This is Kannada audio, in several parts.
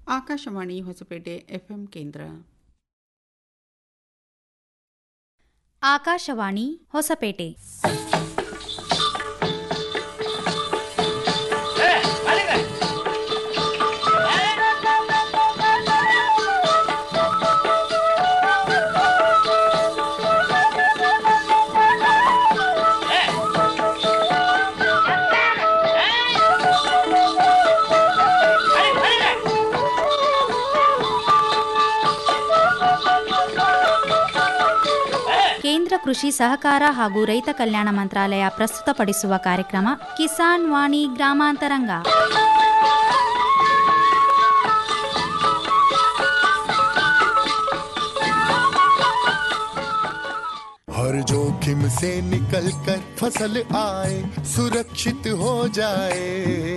ಆಕಾಶವಾಣಿ ಹೊಸಪೇಟೆ ಎಫ್ಎಂ ಕೇಂದ್ರ ಆಕಾಶವಾಣಿ ಹೊಸಪೇಟೆ ಕೇಂದ್ರ ಕೃಷಿ ಸಹಕಾರ ಹಾಗೂ ರೈತ ಕಲ್ಯಾಣ ಮಂತ್ರಾಲಯ ಪ್ರಸ್ತುತಪಡಿಸುವ ಕಾರ್ಯಕ್ರಮ ಕಿಸಾನ್ ವಾಣಿ ಗ್ರಾಮಾಂತರಂಗ हर जोखिम से निकल कर फसल आए सुरक्षित हो जाए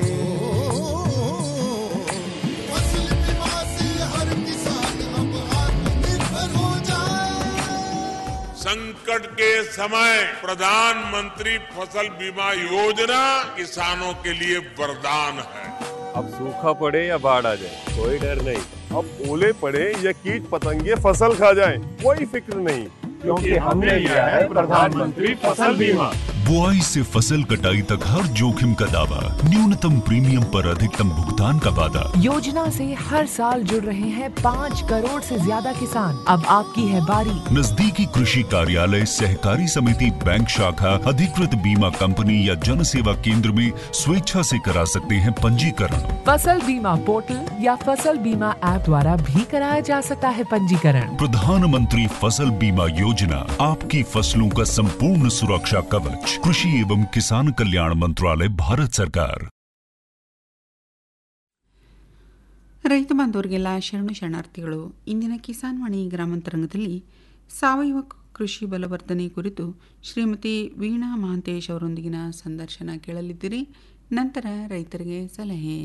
फसल बीमा से हर किसान अब आत्मनिर्भर हो जाए संकट के समय प्रधानमंत्री फसल बीमा योजना किसानों के लिए वरदान है अब सूखा पड़े या बाढ़ आ जाए कोई डर नहीं अब ओले पड़े या कीट पतंगे फसल खा जाए कोई फिक्र नहीं क्योंकि हमने लिया है प्रधानमंत्री फसल बीमा बुआई से फसल कटाई तक हर जोखिम का दावा न्यूनतम प्रीमियम पर अधिकतम भुगतान का वादा योजना से हर साल जुड़ रहे हैं पाँच करोड़ से ज्यादा किसान अब आपकी है बारी नजदीकी कृषि कार्यालय सहकारी समिति बैंक शाखा अधिकृत बीमा कंपनी या जन सेवा केंद्र में स्वेच्छा से करा सकते हैं पंजीकरण फसल बीमा पोर्टल या फसल बीमा ऐप द्वारा भी कराया जा सकता है पंजीकरण प्रधानमंत्री फसल बीमा योजना आपकी फसलों का संपूर्ण सुरक्षा कवच कृषि एवं किसान कल्याण मंत्रालय भारत सरकार ರೈತ ಬಾಂಧವರಿಗೆಲ್ಲ ಶರಣು ಶರಣಾರ್ಥಿಗಳು ಇಂದಿನ ಕಿಸಾನ್ ವಾಣಿ ಗ್ರಾಮಾಂತರಂಗದಲ್ಲಿ ಸಾವಯವ ಕೃಷಿ ಬಲವರ್ಧನೆ ಕುರಿತು ಶ್ರೀಮತಿ ವೀಣಾ ಮಹಾಂತೇಶ್ ಅವರೊಂದಿಗಿನ ಸಂದರ್ಶನ ಕೇಳಲಿದ್ದೀರಿ ನಂತರ ರೈತರಿಗೆ ಸಲಹೆ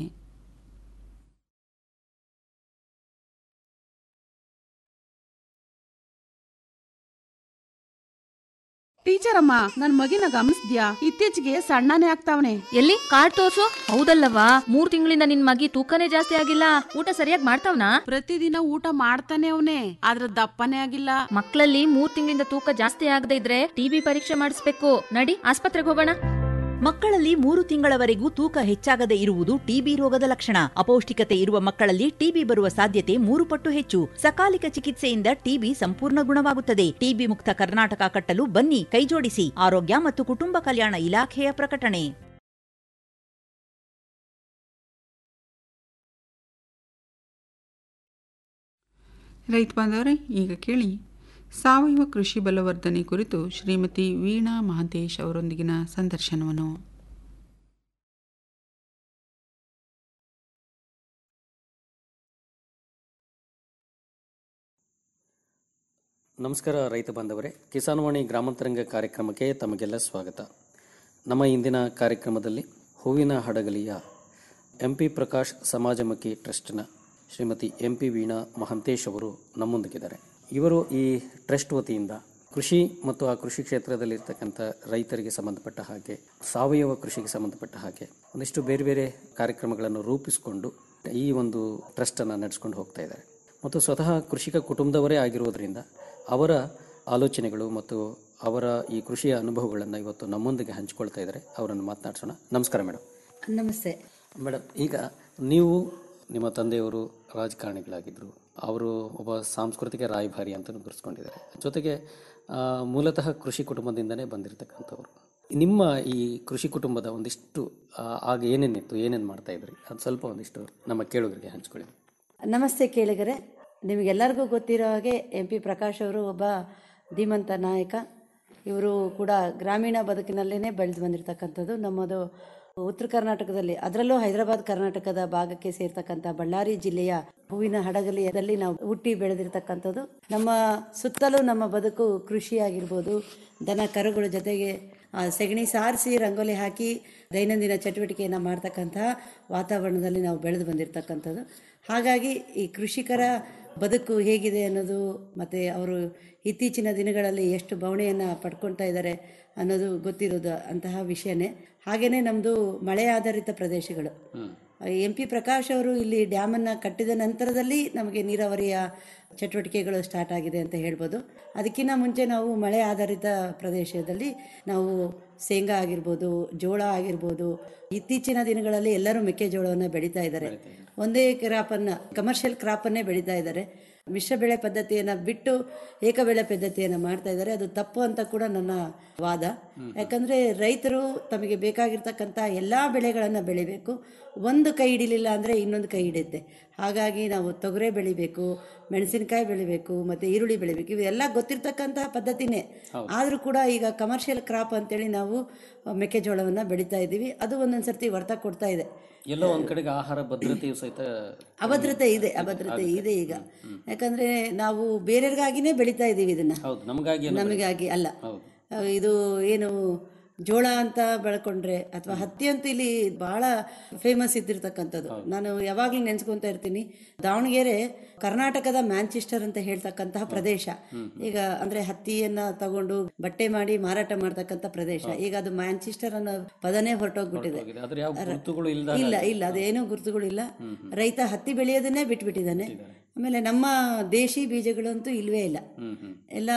ಟೀಚರ್ ಅಮ್ಮ ನನ್ ಮಗಿನ ಗಮನಿಸ್ದ್ಯಾ ಇತ್ತೀಚೆಗೆ ಸಣ್ಣನೇ ಆಗ್ತಾವನೆ ಎಲ್ಲಿ ಕಾರ್ಡ್ ತೋರ್ಸು ಹೌದಲ್ಲವಾ ಮೂರ್ ತಿಂಗಳಿಂದ ನಿನ್ ಮಗಿ ತೂಕನೇ ಜಾಸ್ತಿ ಆಗಿಲ್ಲ ಊಟ ಸರಿಯಾಗಿ ಮಾಡ್ತಾವ್ನಾ ಪ್ರತಿದಿನ ಊಟ ಮಾಡ್ತಾನೆ ಅವನೇ ಆದ್ರ ದಪ್ಪನೇ ಆಗಿಲ್ಲ ಮಕ್ಕಳಲ್ಲಿ ಮೂರ್ ತಿಂಗಳಿಂದ ತೂಕ ಜಾಸ್ತಿ ಆಗದೆ ಇದ್ರೆ ಟಿಬಿ ಪರೀಕ್ಷೆ ಮಾಡಿಸ್ಬೇಕು ನಡಿ ಆಸ್ಪತ್ರೆಗೆ ಹೋಗೋಣ ಮಕ್ಕಳಲ್ಲಿ ಮೂರು ತಿಂಗಳವರೆಗೂ ತೂಕ ಹೆಚ್ಚಾಗದೆ ಇರುವುದು ಟಿಬಿ ರೋಗದ ಲಕ್ಷಣ ಅಪೌಷ್ಟಿಕತೆ ಇರುವ ಮಕ್ಕಳಲ್ಲಿ ಟಿಬಿ ಬರುವ ಸಾಧ್ಯತೆ ಮೂರು ಪಟ್ಟು ಹೆಚ್ಚು ಸಕಾಲಿಕ ಚಿಕಿತ್ಸೆಯಿಂದ ಟಿಬಿ ಸಂಪೂರ್ಣ ಗುಣವಾಗುತ್ತದೆ ಟಿಬಿ ಮುಕ್ತ ಕರ್ನಾಟಕ ಕಟ್ಟಲು ಬನ್ನಿ ಕೈಜೋಡಿಸಿ ಆರೋಗ್ಯ ಮತ್ತು ಕುಟುಂಬ ಕಲ್ಯಾಣ ಇಲಾಖೆಯ ಪ್ರಕಟಣೆ ರೈತ ಬಾಂಧವರೇ ಈಗ ಕೇಳಿ ಸಾವಯವ ಕೃಷಿ ಬಲವರ್ಧನೆ ಕುರಿತು ಶ್ರೀಮತಿ ವೀಣಾ ಮಹಾಂತೇಶ್ ಅವರೊಂದಿಗಿನ ಸಂದರ್ಶನವನ್ನು ನಮಸ್ಕಾರ ರೈತ ಬಾಂಧವರೇ ಕಿಸಾನ್ವಾಣಿ ಗ್ರಾಮಾಂತರಂಗ ಕಾರ್ಯಕ್ರಮಕ್ಕೆ ತಮಗೆಲ್ಲ ಸ್ವಾಗತ ನಮ್ಮ ಇಂದಿನ ಕಾರ್ಯಕ್ರಮದಲ್ಲಿ ಹೂವಿನ ಹಡಗಲಿಯ ಎಂ ಪಿ ಪ್ರಕಾಶ್ ಸಮಾಜಮುಖಿ ಟ್ರಸ್ಟ್ನ ಶ್ರೀಮತಿ ಎಂ ಪಿ ವೀಣಾ ಮಹಂತೇಶ್ ಅವರು ನಮ್ಮೊಂದಿಗಿದ್ದಾರೆ ಇವರು ಈ ಟ್ರಸ್ಟ್ ವತಿಯಿಂದ ಕೃಷಿ ಮತ್ತು ಆ ಕೃಷಿ ಕ್ಷೇತ್ರದಲ್ಲಿರ್ತಕ್ಕಂಥ ರೈತರಿಗೆ ಸಂಬಂಧಪಟ್ಟ ಹಾಗೆ ಸಾವಯವ ಕೃಷಿಗೆ ಸಂಬಂಧಪಟ್ಟ ಹಾಗೆ ಒಂದಿಷ್ಟು ಬೇರೆ ಬೇರೆ ಕಾರ್ಯಕ್ರಮಗಳನ್ನು ರೂಪಿಸಿಕೊಂಡು ಈ ಒಂದು ಟ್ರಸ್ಟನ್ನು ನಡೆಸ್ಕೊಂಡು ಹೋಗ್ತಾ ಇದ್ದಾರೆ ಮತ್ತು ಸ್ವತಃ ಕೃಷಿಕ ಕುಟುಂಬದವರೇ ಆಗಿರೋದ್ರಿಂದ ಅವರ ಆಲೋಚನೆಗಳು ಮತ್ತು ಅವರ ಈ ಕೃಷಿಯ ಅನುಭವಗಳನ್ನು ಇವತ್ತು ನಮ್ಮೊಂದಿಗೆ ಹಂಚಿಕೊಳ್ತಾ ಇದ್ದಾರೆ ಅವರನ್ನು ಮಾತನಾಡಿಸೋಣ ನಮಸ್ಕಾರ ಮೇಡಮ್ ನಮಸ್ತೆ ಮೇಡಮ್ ಈಗ ನೀವು ನಿಮ್ಮ ತಂದೆಯವರು ರಾಜಕಾರಣಿಗಳಾಗಿದ್ದರು ಅವರು ಒಬ್ಬ ಸಾಂಸ್ಕೃತಿಕ ರಾಯಭಾರಿ ಅಂತ ಗುರುಸ್ಕೊಂಡಿದ್ದಾರೆ ಜೊತೆಗೆ ಆ, ಮೂಲತಃ ಕೃಷಿ ಕುಟುಂಬದಿಂದನೇ ಬಂದಿರತಕ್ಕಂಥವ್ರು ನಿಮ್ಮ ಈ ಕೃಷಿ ಕುಟುಂಬದ ಒಂದಿಷ್ಟು ಆ, ಆಗ ಏನೇನಿತ್ತು ಏನೇನು ಮಾಡ್ತಾ ಇದ್ರಿ ಅದು ಸ್ವಲ್ಪ ಒಂದಿಷ್ಟು ನಮ್ಮ ಕೇಳುಗರಿಗೆ ಹಂಚ್ಕೊಳ್ಳಿ ನಮಸ್ತೆ ಕೇಳಿಗರೆ ನಿಮಗೆಲ್ಲರಿಗೂ ಗೊತ್ತಿರೋ ಹಾಗೆ ಎಂ ಪಿ ಪ್ರಕಾಶ್ ಅವರು ಒಬ್ಬ ಧೀಮಂತ ನಾಯಕ ಇವರು ಕೂಡ ಗ್ರಾಮೀಣ ಬದುಕಿನಲ್ಲೇ ಬೆಳೆದು ಬಂದಿರತಕ್ಕಂಥದ್ದು ನಮ್ಮದು ಉತ್ತರ ಕರ್ನಾಟಕದಲ್ಲಿ ಅದರಲ್ಲೂ ಹೈದರಾಬಾದ್ ಕರ್ನಾಟಕದ ಭಾಗಕ್ಕೆ ಸೇರ್ತಕ್ಕಂಥ ಬಳ್ಳಾರಿ ಜಿಲ್ಲೆಯ ಹೂವಿನ ಹಡಗಲಿಯಲ್ಲಿ ನಾವು ಹುಟ್ಟಿ ಬೆಳೆದಿರ್ತಕ್ಕಂಥದ್ದು ನಮ್ಮ ಸುತ್ತಲೂ ನಮ್ಮ ಬದುಕು ಕೃಷಿ ಆಗಿರ್ಬೋದು ದನ ಕರುಗಳ ಜೊತೆಗೆ ಆ, ಸೆಗಣಿ ಸಾರಿಸಿ ರಂಗೋಲಿ ಹಾಕಿ ದೈನಂದಿನ ಚಟುವಟಿಕೆಯನ್ನು ಮಾಡ್ತಕ್ಕಂತಹ ವಾತಾವರಣದಲ್ಲಿ ನಾವು ಬೆಳೆದು ಬಂದಿರತಕ್ಕಂಥದ್ದು ಹಾಗಾಗಿ ಈ ಕೃಷಿಕರ ಬದುಕು ಹೇಗಿದೆ ಅನ್ನೋದು ಮತ್ತು ಅವರು ಇತ್ತೀಚಿನ ದಿನಗಳಲ್ಲಿ ಎಷ್ಟು ಬವಣೆಯನ್ನು ಪಡ್ಕೊಳ್ತಾ ಇದ್ದಾರೆ ಅನ್ನೋದು ಗೊತ್ತಿರೋದು ಅಂತಹ ವಿಷಯನೇ ಹಾಗೆಯೇ ನಮ್ಮದು ಮಳೆ ಆಧಾರಿತ ಪ್ರದೇಶಗಳು ಎಂ ಪಿ ಪ್ರಕಾಶ್ ಅವರು ಇಲ್ಲಿ ಡ್ಯಾಮನ್ನು ಕಟ್ಟಿದ ನಂತರದಲ್ಲಿ ನಮಗೆ ನೀರಾವರಿಯ ಚಟುವಟಿಕೆಗಳು ಸ್ಟಾರ್ಟ್ ಆಗಿದೆ ಅಂತ ಹೇಳ್ಬೋದು ಅದಕ್ಕಿಂತ ಮುಂಚೆ ನಾವು ಮಳೆ ಆಧಾರಿತ ಪ್ರದೇಶದಲ್ಲಿ ನಾವು ಶೇಂಗಾ ಆಗಿರ್ಬೋದು ಜೋಳ ಆಗಿರ್ಬೋದು ಇತ್ತೀಚಿನ ದಿನಗಳಲ್ಲಿ ಎಲ್ಲರೂ ಮೆಕ್ಕೆಜೋಳವನ್ನು ಬೆಳೀತಾ ಇದ್ದಾರೆ ಒಂದೇ ಕ್ರಾಪನ್ನು ಕಮರ್ಷಿಯಲ್ ಕ್ರಾಪನ್ನೇ ಬೆಳೀತಾ ಇದ್ದಾರೆ ಮಿಶ್ರ ಬೆಳೆ ಪದ್ಧತಿಯನ್ನು ಬಿಟ್ಟು ಏಕಬೆಳೆ ಪದ್ಧತಿಯನ್ನು ಮಾಡ್ತಾ ಇದ್ದಾರೆ ಅದು ತಪ್ಪು ಅಂತ ಕೂಡ ನನ್ನ ವಾದ ಯಾಕಂದರೆ ರೈತರು ತಮಗೆ ಬೇಕಾಗಿರ್ತಕ್ಕಂಥ ಎಲ್ಲ ಬೆಳೆಗಳನ್ನು ಬೆಳಿಬೇಕು ಒಂದು ಕೈ ಹಿಡಿಲಿಲ್ಲ ಅಂದರೆ ಇನ್ನೊಂದು ಕೈ ಹಿಡಿಯುತ್ತೆ ಹಾಗಾಗಿ ನಾವು ತೊಗರೆ ಬೆಳಿಬೇಕು ಮೆಣಸಿನಕಾಯಿ ಬೆಳಿಬೇಕು ಮತ್ತು ಈರುಳ್ಳಿ ಬೆಳಿಬೇಕು ಇವೆಲ್ಲ ಗೊತ್ತಿರ್ತಕ್ಕಂತಹ ಪದ್ಧತಿನೇ ಆದರೂ ಕೂಡ ಈಗ ಕಮರ್ಷಿಯಲ್ ಕ್ರಾಪ್ ಅಂತೇಳಿ ನಾವು ಮೆಕ್ಕೆಜೋಳವನ್ನು ಬೆಳೀತಾ ಇದ್ದೀವಿ ಅದು ಒಂದೊಂದು ಸರ್ತಿ ವರ್ತ ಕೊಡ್ತಾ ಇದೆ ಎಲ್ಲೋ ಒಂದ್ ಕಡೆಗೆ ಆಹಾರ ಭದ್ರತೆಯು ಸಹಿತ ಅಭದ್ರತೆ ಇದೆ ಅಭದ್ರತೆ ಇದೆ ಈಗ ಯಾಕಂದ್ರೆ ನಾವು ಬೇರೆಯವ್ರಿಗಾಗಿನೇ ಬೆಳೀತಾ ಇದ್ದೀವಿ ಇದನ್ನ ಹೌದು ನಮಗಾಗಿ ಏನು ನಮಗಾಗಿ ಅಲ್ಲ ಹೌದು. ಅಹ್, ಇದು ಏನು ಜೋಳ ಅಂತ ಬೆಳ್ಕೊಂಡ್ರೆ ಅಥವಾ ಹತ್ತಿ ಅಂತೂ ಇಲ್ಲಿ ಬಹಳ ಫೇಮಸ್ ಇದ್ದಿರ್ತಕ್ಕಂಥದ್ದು ನಾನು ಯಾವಾಗ್ಲೂ ನೆನ್ಸ್ಕೊಂತ ಇರ್ತೀನಿ ದಾವಣಗೆರೆ ಕರ್ನಾಟಕದ ಮ್ಯಾಂಚೆಸ್ಟರ್ ಅಂತ ಹೇಳ್ತಕ್ಕಂತಹ ಪ್ರದೇಶ ಈಗ ಅಂದ್ರೆ ಹತ್ತಿಯನ್ನ ತಗೊಂಡು ಬಟ್ಟೆ ಮಾಡಿ ಮಾರಾಟ ಮಾಡ್ತಕ್ಕಂಥ ಪ್ರದೇಶ ಈಗ ಅದು ಮ್ಯಾಂಚೆಸ್ಟರ್ ಅನ್ನೋ ಪದನೇ ಹೊರಟೋಗ್ಬಿಟ್ಟಿದೆ ಅದ್ರ ಯಾವ ಗುರುತುಗಳು ಇಲ್ದಾಗ ಇಲ್ಲ ಇಲ್ಲ ಅದೇನೂ ಗುರುತುಗಳಿಲ್ಲ ರೈತ ಹತ್ತಿ ಬೆಳೆಯೋದನ್ನೇ ಬಿಟ್ಬಿಟ್ಟಿದ್ದಾನೆ ಆಮೇಲೆ ನಮ್ಮ ದೇಶಿ ಬೀಜಗಳಂತೂ ಇಲ್ವೇ ಇಲ್ಲ ಎಲ್ಲ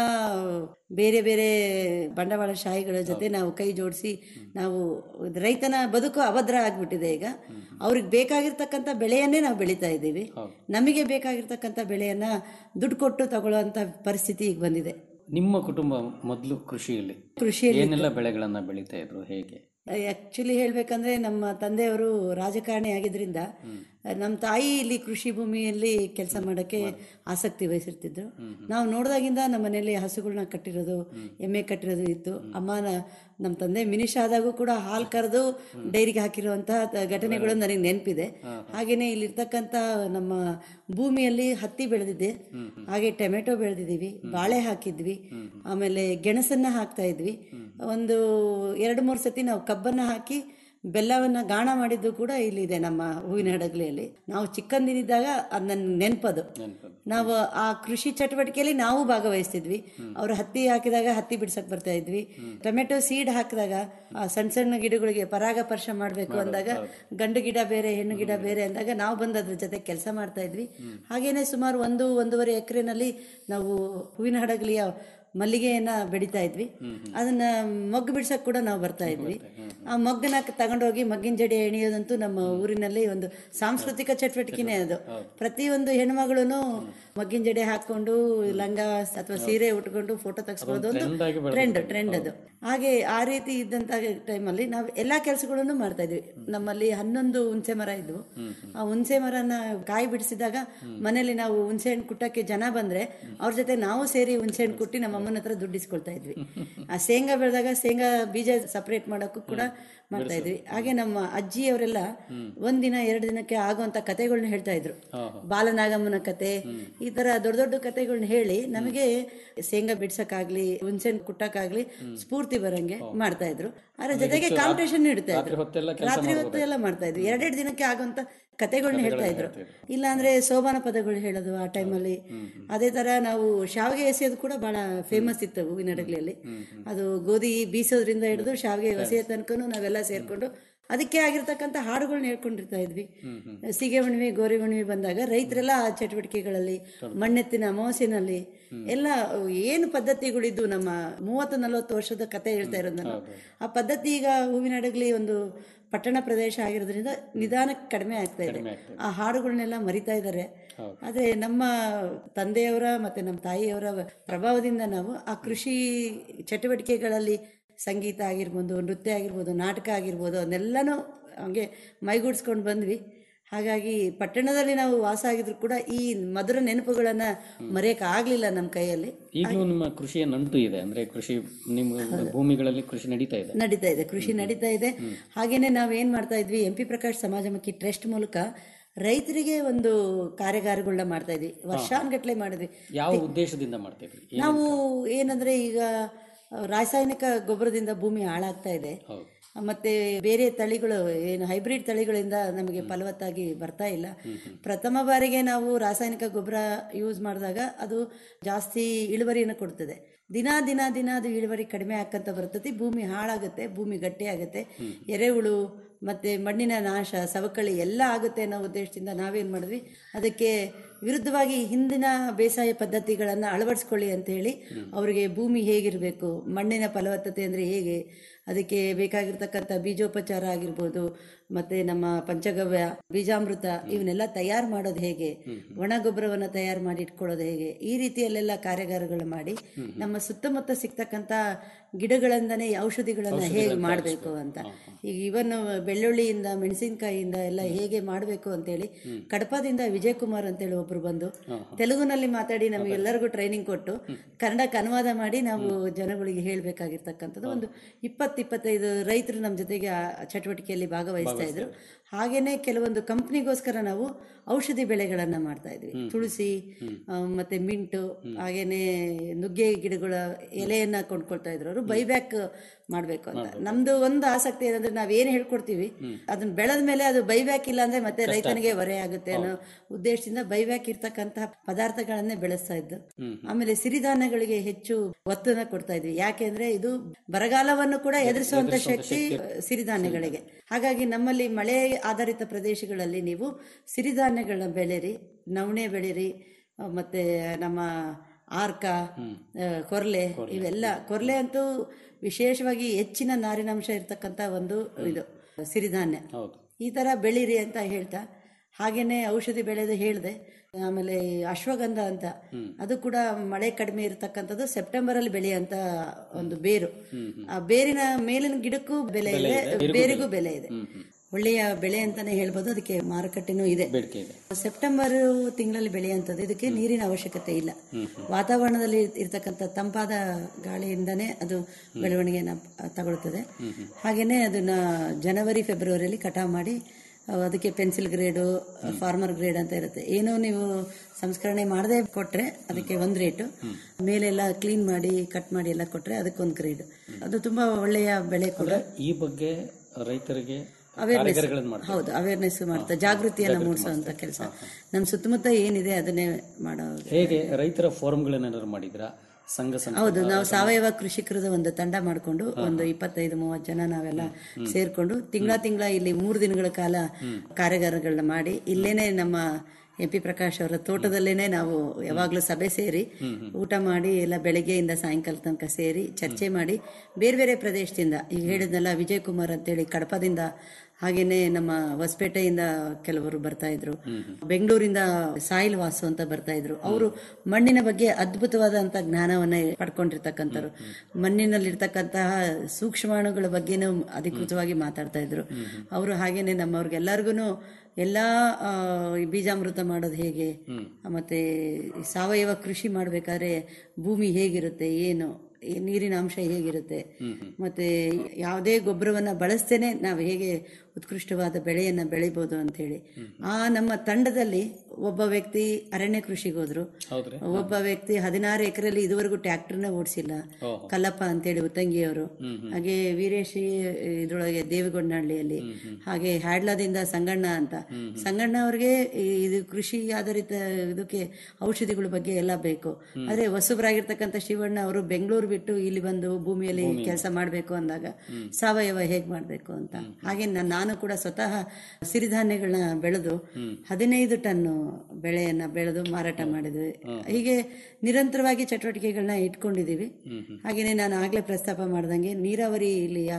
ಬೇರೆ ಬೇರೆ ಬಂಡವಾಳಶಾಹಿಗಳ ಜೊತೆ ನಾವು ಕೈ ಜೋಡಿಸಿ ನಾವು ರೈತನ ಬದುಕು ಅಭದ್ರ ಆಗ್ಬಿಟ್ಟಿದೆ ಈಗ ಅವ್ರಿಗೆ ಬೇಕಾಗಿರ್ತಕ್ಕಂಥ ಬೆಳೆಯನ್ನೇ ನಾವು ಬೆಳೀತಾ ಇದ್ದೀವಿ ನಮಗೆ ಬೇಕಾಗಿರ್ತಕ್ಕಂಥ ಬೆಳೆಯನ್ನ ದುಡ್ಡು ಕೊಟ್ಟು ತಗೊಳ್ಳುವಂಥ ಪರಿಸ್ಥಿತಿ ಈಗ ಬಂದಿದೆ ನಿಮ್ಮ ಕುಟುಂಬ ಮೊದಲು ಕೃಷಿಯಲ್ಲಿ ಕೃಷಿಯಲ್ಲಿ ಏನೆಲ್ಲ ಬೆಳೆಗಳನ್ನ ಬೆಳೀತಾ ಇದ್ರು ಹೇಗೆ ಆ್ಯಕ್ಚುಲಿ ಹೇಳಬೇಕಂದ್ರೆ ನಮ್ಮ ತಂದೆಯವರು ರಾಜಕಾರಣಿ ಆಗಿದ್ರಿಂದ ನಮ್ಮ ತಾಯಿ ಇಲ್ಲಿ ಕೃಷಿ ಭೂಮಿಯಲ್ಲಿ ಕೆಲಸ ಮಾಡೋಕ್ಕೆ ಆಸಕ್ತಿ ವಹಿಸಿರ್ತಿದ್ರು ನಾವು ನೋಡಿದಾಗಿಂದ ನಮ್ಮ ಮನೆಯಲ್ಲಿ ಹಸುಗಳನ್ನ ಕಟ್ಟಿರೋದು ಎಮ್ಮೆ ಕಟ್ಟಿರೋದು ಇತ್ತು ಅಮ್ಮನ ನಮ್ಮ ತಂದೆ ಮಿನಿಷ್ ಆದಾಗೂ ಕೂಡ ಹಾಲು ಕರೆದು ಡೈರಿಗೆ ಹಾಕಿರುವಂತಹ ತ- ಘಟನೆಗಳು ನನಗೆ ನೆನಪಿದೆ ಹಾಗೇನೆ ಇಲ್ಲಿರ್ತಕ್ಕಂಥ ನಮ್ಮ ಭೂಮಿಯಲ್ಲಿ ಹತ್ತಿ ಬೆಳೆದಿದ್ದೆ ಹಾಗೆ ಟೊಮೆಟೊ ಬೆಳೆದಿದ್ದೀವಿ ಬಾಳೆ ಹಾಕಿದ್ವಿ ಆಮೇಲೆ ಗೆಣಸನ್ನ ಹಾಕ್ತಾ ಇದ್ವಿ ಒಂದು ಎರಡು ಮೂರು ಸತಿ ನಾವು ಕಬ್ಬನ್ನ ಹಾಕಿ ಬೆಲ್ಲವನ್ನ ಗಾಣ ಮಾಡಿದ್ದು ಕೂಡ ಇಲ್ಲಿದೆ ನಮ್ಮ ಹೂವಿನ ಹಡಗಲಿಯಲ್ಲಿ ನಾವು ಚಿಕ್ಕಂದಿನಿದ್ದಾಗ ಅದು ನನ್ನ ನೆನಪದು ನಾವು ಆ ಕೃಷಿ ಚಟುವಟಿಕೆಯಲ್ಲಿ ನಾವು ಭಾಗವಹಿಸ್ತಿದ್ವಿ ಅವ್ರು ಹತ್ತಿ ಹಾಕಿದಾಗ ಹತ್ತಿ ಬಿಡ್ಸಕ್ ಬರ್ತಾ ಇದ್ವಿ ಟೊಮೆಟೊ ಸೀಡ್ ಹಾಕಿದಾಗ ಆ ಸಣ್ಣ ಸಣ್ಣ ಗಿಡಗಳಿಗೆ ಪರಾಗಸ್ಪರ್ಶ ಮಾಡಬೇಕು ಅಂದಾಗ ಗಂಡು ಗಿಡ ಬೇರೆ ಹೆಣ್ಣು ಗಿಡ ಬೇರೆ ಅಂದಾಗ ನಾವು ಬಂದು ಅದ್ರ ಜೊತೆ ಕೆಲಸ ಮಾಡ್ತಾ ಇದ್ವಿ ಹಾಗೇನೆ ಸುಮಾರು ಒಂದು ಒಂದೂವರೆ ಎಕರೆನಲ್ಲಿ ನಾವು ಹೂವಿನ ಹಡಗಲಿಯ ಮಲ್ಲಿಗೆಯನ್ನ ಬೆಳಿತಾ ಇದ್ವಿ ಅದನ್ನ ಮೊಗ್ಗು ಬಿಡ್ಸಕ್ ಕೂಡ ನಾವು ಬರ್ತಾ ಇದ್ವಿ ಆ ಮೊಗ್ಗನ ತಗೊಂಡೋಗಿ ಮಗ್ಗಿನ ಜಡೆ ಎಣಿಯೋದಂತೂ ನಮ್ಮ ಊರಿನಲ್ಲಿ ಒಂದು ಸಾಂಸ್ಕೃತಿಕ ಚಟುವಟಿಕೆನೇ ಅದು ಪ್ರತಿಯೊಂದು ಹೆಣ್ಮಗಳು ಮಗ್ಗಿನ ಜಡೆ ಹಾಕೊಂಡು ಲಂಗ ಅಥವಾ ಸೀರೆ ಉಟ್ಕೊಂಡು ಫೋಟೋ ತೆಗೆಸ್ಕೊಳ್ಳೋದು ಒಂದು trend ಆಗಿ ಬೆಳ್ದು ಟ್ರೆಂಡ್ ಟ್ರೆಂಡ್ ಅದು ಹಾಗೆ ಆ ರೀತಿ ಇದ್ದಂತ ಟೈಮಲ್ಲಿ ನಾವು ಎಲ್ಲಾ ಕೆಲಸಗಳನ್ನು ಮಾಡ್ತಾ ಇದ್ವಿ ನಮ್ಮಲ್ಲಿ ಹನ್ನೊಂದು ಹುಣಸೆ ಮರ ಇದ್ವು ಆ ಹುಣಸೆ ಮರನ ಕಾಯಿ ಬಿಡಿಸಿದಾಗ ಮನೇಲಿ ನಾವು ಹುಣಸೆ ಹಣ್ಣು ಕುಟ್ಟಕ್ಕೆ ಜನ ಬಂದ್ರೆ ಅವ್ರ ಜೊತೆ ನಾವು ಸೇರಿ ಹುಣಸೆ ಹಣ್ಣು ಕುಟ್ಟಿ ನಮ್ಮ ಅಮ್ಮನ ಹತ್ರ ದುಡ್ಡು ಇಸ್ಕೊಳ್ತಾ ಇದ್ವಿ ಆ ಶೇಂಗಾ ಬೆಳೆದಾಗ ಶೇಂಗಾ ಬೀಜ ಸಪರೇಟ್ ಮಾಡೋಕ್ಕೂ ಕೂಡ ಮಾಡ್ತಾ ಇದ್ವಿ ಹಾಗೆ ನಮ್ಮ ಅಜ್ಜಿಯವರೆಲ್ಲ ಒಂದಿನ ಎರಡು ದಿನಕ್ಕೆ ಆಗುವಂತ ಕತೆಗಳನ್ನ ಹೇಳ್ತಾ ಇದ್ರು ಬಾಲನಾಗಮ್ಮನ ಕತೆ ಈ ತರ ದೊಡ್ಡ ದೊಡ್ಡ ಕತೆಗಳನ್ನ ಹೇಳಿ ನಮಗೆ ಶೇಂಗಾ ಬಿಡ್ಸಕ್ಕಾಗ್ಲಿ ಹುಣಸೆ ಹಣ್ಣು ಕುಟ್ಟಕ್ಕಾಗ್ಲಿ ಸ್ಫೂರ್ತಿ ಬರಂಗೆ ಮಾಡ್ತಾ ಇದ್ರು ಅದ್ರ ಜೊತೆಗೆ ಕಾಂಪಿಟೇಷನ್ ಇಡ್ತಾ ರಾತ್ರಿ ಇದ್ರು ಹೊತ್ತೆಲ್ಲ ಕೆಲ್ಸ ರಾತ್ರಿ ಹೊತ್ತು ಎಲ್ಲ ಮಾಡ್ತಾ ಇದ್ವಿ ಎರಡೆರಡು ದಿನಕ್ಕೆ ಆಗುವಂತ ಕತೆಗಳನ್ನ ಹೇಳ್ತಾ ಇದ್ರು ಇಲ್ಲಾಂದ್ರೆ ಸೋಬಾನ ಪದಗಳು ಹೇಳೋದು ಆ ಟೈಮಲ್ಲಿ ಅದೇ ತರ ನಾವು ಶಾವಿಗೆ ಎಸೆಯೋದು ಕೂಡ ಬಹಳ ಫೇಮಸ್ ಇತ್ತು ಹೂವಿನ ಹಡಗಲಿಯಲ್ಲಿ ಅದು ಗೋಧಿ ಬೀಸೋದ್ರಿಂದ ಹಿಡಿದು ಶಾವಿಗೆ ಎಸೆಯೋ ತನಕನು ನಾವೆಲ್ಲ ಸೇರ್ಕೊಂಡು ಅದಕ್ಕೆ ಆಗಿರ್ತಕ್ಕಂಥ ಹಾಡುಗಳನ್ನ ಹೇಳ್ಕೊಂಡಿರ್ತಾ ಇದ್ವಿ ಸಿಗೆ ಹುಣ್ಣಿಮೆ ಗೋರಿ ಹುಣ್ಣಿಮೆ ಬಂದಾಗ ರೈತರೆಲ್ಲ ಆ ಚಟುವಟಿಕೆಗಳಲ್ಲಿ ಮಣ್ಣೆತ್ತಿನ ಅಮಾವಾಸ್ಯೆನಲ್ಲಿ ಎಲ್ಲ ಏನು ಪದ್ಧತಿಗಳಿದ್ದು ನಮ್ಮ ಮೂವತ್ತು ನಲವತ್ತು ವರ್ಷದ ಕತೆ ಹೇಳ್ತಾ ಇರೋದು ನಾನು ಆ ಪದ್ಧತಿ ಈಗ ಹೂವಿನ ಹಡಗಲಿ ಒಂದು ಪಟ್ಟಣ ಪ್ರದೇಶ ಆಗಿರೋದ್ರಿಂದ ನಿಧಾನಕ್ಕೆ ಕಡಿಮೆ ಆಗ್ತಾ ಇದೆ ಆ ಹಾಡುಗಳನ್ನೆಲ್ಲ ಮರಿತಾ ಇದ್ದಾರೆ ಆದ್ರೆ ನಮ್ಮ ತಂದೆಯವರ ಮತ್ತೆ ನಮ್ಮ ತಾಯಿಯವರ ಪ್ರಭಾವದಿಂದ ನಾವು ಆ ಕೃಷಿ ಚಟುವಟಿಕೆಗಳಲ್ಲಿ ಸಂಗೀತ ಆಗಿರ್ಬೋದು ನೃತ್ಯ ಆಗಿರ್ಬೋದು ನಾಟಕ ಆಗಿರ್ಬೋದು ಅದನ್ನೆಲ್ಲನೂ ಹಂಗೆ ಮೈಗೂಡಿಸ್ಕೊಂಡು ಬಂದ್ವಿ ಹಾಗಾಗಿ ಪಟ್ಟಣದಲ್ಲಿ ನಾವು ವಾಸ ಆಗಿದ್ರು ಕೂಡ ಈ ಮಧುರ ನೆನಪುಗಳನ್ನ ಮರೆಯಕ್ಕೆ ಆಗ್ಲಿಲ್ಲ ನಮ್ಮ ಕೈಯಲ್ಲಿ ಈಗಲೂ ನಿಮ್ಮ ಕೃಷಿಯ ನಂಟು ಇದೆ ಅಂದ್ರೆ ಕೃಷಿ ನಿಮ್ಮ ಭೂಮಿಗಳಲ್ಲಿ ಕೃಷಿ ನಡೀತಾ ಇದೆ ನಡೀತಾ ಇದೆ ಕೃಷಿ ನಡೀತಾ ಇದೆ ಹಾಗೇನೆ ನಾವು ಏನ್ ಮಾಡ್ತಾ ಇದ್ವಿ ಎಂ ಪಿ ಪ್ರಕಾಶ್ ಸಮಾಜಮುಖಿ ಟ್ರಸ್ಟ್ ಮೂಲಕ ರೈತರಿಗೆ ಒಂದು ಕಾರ್ಯಾಗಾರಗಳನ್ನ ಮಾಡ್ತಾ ಇದ್ವಿ ವರ್ಷಾನ್ಗಟ್ಲೆ ಮಾಡಿದ್ವಿ ಯಾವ ಉದ್ದೇಶದಿಂದ ಮಾಡ್ತಿದ್ರಿ ಏನ್- ನಾವು ಏನಂದ್ರೆ ಈಗ ರಾಸಾಯನಿಕ ಗೊಬ್ಬರದಿಂದ ಭೂಮಿ ಹಾಳಾಗ್ತಾ ಇದೆ ಮತ್ತೆ ಬೇರೆ ತಳಿಗಳು ಏನು ಹೈಬ್ರಿಡ್ ತಳಿಗಳಿಂದ ನಮಗೆ ಫಲವತ್ತಾಗಿ ಬರ್ತಾ ಇಲ್ಲ ಪ್ರಥಮ ಬಾರಿಗೆ ನಾವು ರಾಸಾಯನಿಕ ಗೊಬ್ಬರ ಯೂಸ್ ಮಾಡಿದಾಗ ಅದು ಜಾಸ್ತಿ ಇಳುವರಿಯನ್ನು ಕೊಡ್ತದೆ ದಿನ ದಿನ ದಿನ ಅದು ಇಳುವರಿ ಕಡಿಮೆ ಆಕ್ಕಂತ ಬರ್ತದೆ ಭೂಮಿ ಹಾಳಾಗುತ್ತೆ ಭೂಮಿ ಗಟ್ಟಿ ಆಗುತ್ತೆ ಎರೆಹುಳು ಮತ್ತೆ ಮಣ್ಣಿನ ನಾಶ ಸವಕಳಿ ಎಲ್ಲ ಆಗುತ್ತೆ ಅನ್ನೋ ಉದ್ದೇಶದಿಂದ ನಾವೇನು ಮಾಡಿದ್ವಿ ಅದಕ್ಕೆ ವಿರುದ್ಧವಾಗಿ ಹಿಂದಿನ ಬೇಸಾಯ ಪದ್ಧತಿಗಳನ್ನು ಅಳವಡಿಸ್ಕೊಳ್ಳಿ ಅಂತ ಹೇಳಿ ಅವರಿಗೆ ಭೂಮಿ ಹೇಗಿರಬೇಕು ಮಣ್ಣಿನ ಫಲವತ್ತತೆ ಅಂದರೆ ಹೇಗೆ ಅದಕ್ಕೆ ಬೇಕಾಗಿರ್ತಕ್ಕಂಥ ಬೀಜೋಪಚಾರ ಆಗಿರ್ಬೋದು ಮತ್ತೆ ನಮ್ಮ ಪಂಚಗವ್ಯ ಬೀಜಾಮೃತ ಇವನ್ನೆಲ್ಲ ತಯಾರು ಮಾಡೋದು ಹೇಗೆ ಒಣ ಗೊಬ್ಬರವನ್ನು ತಯಾರು ಮಾಡಿ ಇಟ್ಕೊಳ್ಳೋದು ಹೇಗೆ ಈ ರೀತಿಯಲ್ಲೆಲ್ಲ ಕಾರ್ಯಾಗಾರಗಳು ಮಾಡಿ ನಮ್ಮ ಸುತ್ತಮುತ್ತ ಸಿಗ್ತಕ್ಕಂಥ ಗಿಡಗಳಿಂದನೇ ಔಷಧಿಗಳನ್ನ ಹೇಗೆ ಮಾಡಬೇಕು ಅಂತ ಈಗ ಇವನ್ ಬೆಳ್ಳುಳ್ಳಿಯಿಂದ ಮೆಣಸಿನಕಾಯಿಯಿಂದ ಎಲ್ಲ ಹೇಗೆ ಮಾಡಬೇಕು ಅಂತೇಳಿ ಕಡಪದಿಂದ ವಿಜಯ್ ಕುಮಾರ್ ಅಂತೇಳಿ ಒಬ್ರು ಬಂದು ತೆಲುಗುನಲ್ಲಿ ಮಾತಾಡಿ ನಮಗೆಲ್ಲರಿಗೂ ಟ್ರೈನಿಂಗ್ ಕೊಟ್ಟು ಕನ್ನಡಕ್ಕೆ ಅನುವಾದ ಮಾಡಿ ನಾವು ಜನಗಳಿಗೆ ಹೇಳಬೇಕಾಗಿರ್ತಕ್ಕಂಥದ್ದು ಒಂದು ಇಪ್ಪತ್ತು ಇಪ್ಪತ್ತೈದು ರೈತರು ನಮ್ಮ ಜೊತೆಗೆ ಆ ಚಟುವಟಿಕೆಯಲ್ಲಿ ಭಾಗವಹಿಸ್ತಾ ಇದ್ರು ಹಾಗೇನೆ ಕೆಲವೊಂದು ಕಂಪ್ನಿಗೋಸ್ಕರ ನಾವು ಔಷಧಿ ಬೆಳೆಗಳನ್ನ ಮಾಡ್ತಾ ಇದ್ವಿ ತುಳಸಿ ಆ, ಮತ್ತೆ ಮಿಂಟು ಹಾಗೇನೆ ನುಗ್ಗೆ ಗಿಡಗಳ ಎಲೆಯನ್ನ ಕೊಂಡ್ಕೊಳ್ತಾ ಇದ್ರು ಅವರು ಬೈಬ್ಯಾಕ್ ಮಾಡ್ಬೇಕು ಅಂತ ನಮ್ದು ಒಂದು ಆಸಕ್ತಿ ಏನಂದ್ರೆ ನಾವೇನ್ ಹೇಳ್ಕೊಡ್ತೀವಿ ಅದನ್ನ ಬೆಳೆದ ಮೇಲೆ ಅದು ಬೈಬ್ಯಾಕ್ ಇಲ್ಲ ಅಂದ್ರೆ ಮತ್ತೆ ರೈತನಿಗೆ ಹೊರೆ ಆಗುತ್ತೆ ಅನ್ನೋ ಉದ್ದೇಶದಿಂದ ಬೈಬ್ಯಾಕ್ ಇರ್ತಕ್ಕಂತಹ ಪದಾರ್ಥಗಳನ್ನೇ ಬೆಳೆಸ್ತಾ ಇದ್ದು ಆಮೇಲೆ ಸಿರಿಧಾನ್ಯಗಳಿಗೆ ಹೆಚ್ಚು ಒತ್ತನ್ನ ಕೊಡ್ತಾ ಇದ್ವಿ ಯಾಕೆಂದ್ರೆ ಇದು ಬರಗಾಲವನ್ನು ಕೂಡ ಎದುರಿಸುವಂತ ಶಕ್ತಿ ಸಿರಿಧಾನ್ಯಗಳಿಗೆ ಹಾಗಾಗಿ ನಮ್ಮಲ್ಲಿ ಮಳೆ ಆಧಾರಿತ ಪ್ರದೇಶಗಳಲ್ಲಿ ನೀವು ಸಿರಿಧಾನ್ಯಗಳನ್ನ ಬೆಳೆರಿ ನವಣೆ ಬೆಳೀರಿ ಆ, ಮತ್ತೆ ನಮ್ಮ ಆರ್ಕ ಆ, ಕೊರ್ಲೆ ಇವೆಲ್ಲ ಕೊರ್ಲೆ ಅಂತೂ ವಿಶೇಷವಾಗಿ ಹೆಚ್ಚಿನ ನಾರಿನಾಂಶ ಇರ್ತಕ್ಕಂಥ ಒಂದು ಇದು ಸಿರಿಧಾನ್ಯ ಈ ತರ ಬೆಳೀರಿ ಅಂತ ಹೇಳ್ತಾ ಹಾಗೇನೆ ಔಷಧಿ ಬೆಳೆದು ಹೇಳಿದೆ ಆಮೇಲೆ ಈ ಅಶ್ವಗಂಧ ಅಂತ ಅದು ಕೂಡ ಮಳೆ ಕಡಿಮೆ ಇರತಕ್ಕಂಥದ್ದು ಸೆಪ್ಟೆಂಬರ್ ಅಲ್ಲಿ ಬೆಳೆಯುವಂತ ಒಂದು ಬೇರು ಆ ಬೇರಿನ ಮೇಲಿನ ಗಿಡಕ್ಕೂ ಬೆಲೆ ಇದೆ ಬೇರಿಗೂ ಬೆಲೆ ಇದೆ ಒಳ್ಳೆಯ ಬೆಳೆ ಅಂತಾನೆ ಹೇಳ್ಬೋದು ಅದಕ್ಕೆ ಮಾರುಕಟ್ಟೆನೂ ಇದೆ ಬೇಡಿಕೆ ಇದೆ ಸೆಪ್ಟೆಂಬರ್ ತಿಂಗಳಲ್ಲಿ ಬೆಳೆಯುವಂಥದ್ದು ಇದಕ್ಕೆ ನೀರಿನ ಅವಶ್ಯಕತೆ ಇಲ್ಲ ವಾತಾವರಣದಲ್ಲಿ ಇರ್ತಕ್ಕಂಥ ತಂಪಾದ ಗಾಳಿಯಿಂದನೇ ಅದು ಬೆಳವಣಿಗೆನ ತಗೊಳ್ತದೆ ಹಾಗೇನೆ ಅದನ್ನ ಜನವರಿ ಫೆಬ್ರವರಿಯಲ್ಲಿ ಕಟಾವು ಮಾಡಿ ಅಹ್, ಅದಕ್ಕೆ ಪೆನ್ಸಿಲ್ ಗ್ರೇಡು ಫಾರ್ಮರ್ ಗ್ರೇಡ್ ಅಂತ ಇರುತ್ತೆ ಏನೋ ನೀವು ಸಂಸ್ಕರಣೆ ಮಾಡದೆ ಕೊಟ್ರೆ ಅದಕ್ಕೆ ಒಂದ್ ರೇಟು ಮೇಲೆಲ್ಲ ಕ್ಲೀನ್ ಮಾಡಿ ಕಟ್ ಮಾಡಿ ಎಲ್ಲ ಕೊಟ್ರೆ ಅದಕ್ಕೊಂದು ಗ್ರೇಡ್ ಅದು ತುಂಬಾ ಒಳ್ಳೆಯ ಬೆಳೆ ಕೂಡ ಈ ಬಗ್ಗೆ ರೈತರಿಗೆ ಅವೇರ್ನೆಸ್ ಕಾರ್ಯಾಗಾರಗಳನ್ನು ಮಾಡ್ತಾರೆ ಹೌದು ಅವೇರ್ನೆಸ್ ಮಾಡ್ತಾ ಜಾಗೃತಿಯನ್ನ ಮೂಡಿಸುವಂತ ಕೆಲಸ ನಮ್ಮ ಸುತ್ತಮುತ್ತ ಏನಿದೆ ಅದನ್ನೇ ಮಾಡೋ ಹೇಗೆ ರೈತರ ಫೋರಂಗಳನ್ನೇನಾದ್ರು ಮಾಡಿದ್ರಾ ಸಂಘ ಸಂಸ್ಥೆ ಹೌದು ನಾವು ಸಾವಯವ ಕೃಷಿಕರದ ಒಂದು ತಂಡ ಮಾಡಿಕೊಂಡು ಒಂದು ಇಪ್ಪತ್ತೈದು ಮೂವತ್ತು ಜನ ನಾವೆಲ್ಲ ಸೇರ್ಕೊಂಡು ತಿಂಗಳ ತಿಂಗಳ ಇಲ್ಲಿ ಮೂರು ದಿನಗಳ ಕಾಲ ಕಾರ್ಯಾಗಾರಗಳನ್ನ ಮಾಡಿ ಇಲ್ಲೇನೆ ನಮ್ಮ ಎಂ ಪಿ ಪ್ರಕಾಶ್ ಅವರ ತೋಟದಲ್ಲೇನೆ ನಾವು ಯಾವಾಗಲೂ ಸಭೆ ಸೇರಿ ಊಟ ಮಾಡಿ ಎಲ್ಲ ಬೆಳಗ್ಗೆಯಿಂದ ಸಾಯಂಕಾಲ ತನಕ ಸೇರಿ ಚರ್ಚೆ ಮಾಡಿ ಬೇರೆ ಬೇರೆ ಪ್ರದೇಶದಿಂದ ಈಗ ಹೇಳಿದ್ನಲ್ಲ ವಿಜಯ್ ಕುಮಾರ್ ಅಂತೇಳಿ ಕಡಪದಿಂದ ಹಾಗೇನೆ ನಮ್ಮ ಹೊಸಪೇಟೆಯಿಂದ ಕೆಲವರು ಬರ್ತಾ ಇದ್ರು ಬೆಂಗಳೂರಿಂದ ಸಾಯಿಲ್ ವಾಸು ಅಂತ ಬರ್ತಾ ಇದ್ರು ಅವರು ಮಣ್ಣಿನ ಬಗ್ಗೆ ಅದ್ಭುತವಾದಂತ ಜ್ಞಾನವನ್ನ ಪಡ್ಕೊಂಡಿರ್ತಕ್ಕಂಥವ್ರು ಮಣ್ಣಿನಲ್ಲಿರ್ತಕ್ಕಂತಹ ಸೂಕ್ಷ್ಮಾಣುಗಳ ಬಗ್ಗೆನೂ ಅಧಿಕೃತವಾಗಿ ಮಾತಾಡ್ತಾ ಇದ್ರು ಅವರು ಹಾಗೇನೆ ನಮ್ಮವ್ರಿಗೆಲ್ಲರಿಗೂ ಎಲ್ಲಾ ಆ, ಈ ಬೀಜಾಮೃತ ಮಾಡೋದು ಹೇಗೆ ಮತ್ತೆ ಈ ಸಾವಯವ ಕೃಷಿ ಮಾಡ್ಬೇಕಾದ್ರೆ ಭೂಮಿ ಹೇಗಿರುತ್ತೆ ಏನು ಈ ನೀರಿನ ಅಂಶ ಹೇಗಿರುತ್ತೆ ಮತ್ತೆ ಯಾವುದೇ ಗೊಬ್ಬರವನ್ನ ಬಳಸ್ತೇನೆ ನಾವು ಹೇಗೆ ಉತ್ಕೃಷ್ಟವಾದ ಬೆಳೆಯನ್ನ ಬೆಳಿಬಹುದು ಅಂತ ಹೇಳಿ ಆ ನಮ್ಮ ತಂಡದಲ್ಲಿ ಒಬ್ಬ ವ್ಯಕ್ತಿ ಅರಣ್ಯ ಕೃಷಿಗೆ ಹೋದ್ರು ಹೌದ್ರಿ ಒಬ್ಬ ವ್ಯಕ್ತಿ ಹದಿನಾರು ಎಕರೆಯಲ್ಲಿ ಇದುವರೆಗೂ ಟ್ರ್ಯಾಕ್ಟರ್ನ ಓಡಿಸಿಲ್ಲ ಕಲ್ಲಪ್ಪ ಅಂತೇಳಿ ಉತ್ತಂಗಿಯವರು ಹಾಗೆ ವೀರೇಶ್ ಇದ್ರೊಳಗೆ ದೇವಗೊಂಡನಹಳ್ಳಿಯಲ್ಲಿ ಹಾಗೆ ಹ್ಯಾಡ್ಲಾದಿಂದ ಸಂಗಣ್ಣ ಅಂತ ಸಂಗಣ್ಣ ಅವ್ರಿಗೆ ಈ ಇದು ಕೃಷಿ ಆಧಾರಿತ ಇದಕ್ಕೆ ಔಷಧಿಗಳ ಬಗ್ಗೆ ಎಲ್ಲ ಬೇಕು ಆದ್ರೆ ಹೊಸಬರಾಗಿರ್ತಕ್ಕಂಥ ಶಿವಣ್ಣ ಅವರು ಬೆಂಗಳೂರು ಬಿಟ್ಟು ಇಲ್ಲಿ ಬಂದು ಭೂಮಿಯಲ್ಲಿ ಕೆಲಸ ಮಾಡಬೇಕು ಅಂದಾಗ ಸಾವಯವ ಹೇಗ್ ಮಾಡಬೇಕು ಅಂತ ಹಾಗೆ ನಾನ್- ನಾನು ಕೂಡ ಸ್ವತಃ ಸಿರಿಧಾನ್ಯಗಳನ್ನ ಬೆಳೆದು ಹದಿನೈದು ಟನ್ನು ಬೆಳೆಯನ್ನ ಬೆಳೆದು ಮಾರಾಟ ಮಾಡಿದ್ವಿ ಹೀಗೆ ನಿರಂತರವಾಗಿ ಚಟುವಟಿಕೆಗಳನ್ನ ಇಟ್ಕೊಂಡಿದೀವಿ ಹಾಗೇನೆ ನಾನು ಆಗ್ಲೇ ಪ್ರಸ್ತಾಪ ಮಾಡ್ದಂಗೆ ನೀರಾವರಿ ಇಲ್ಲಿಯ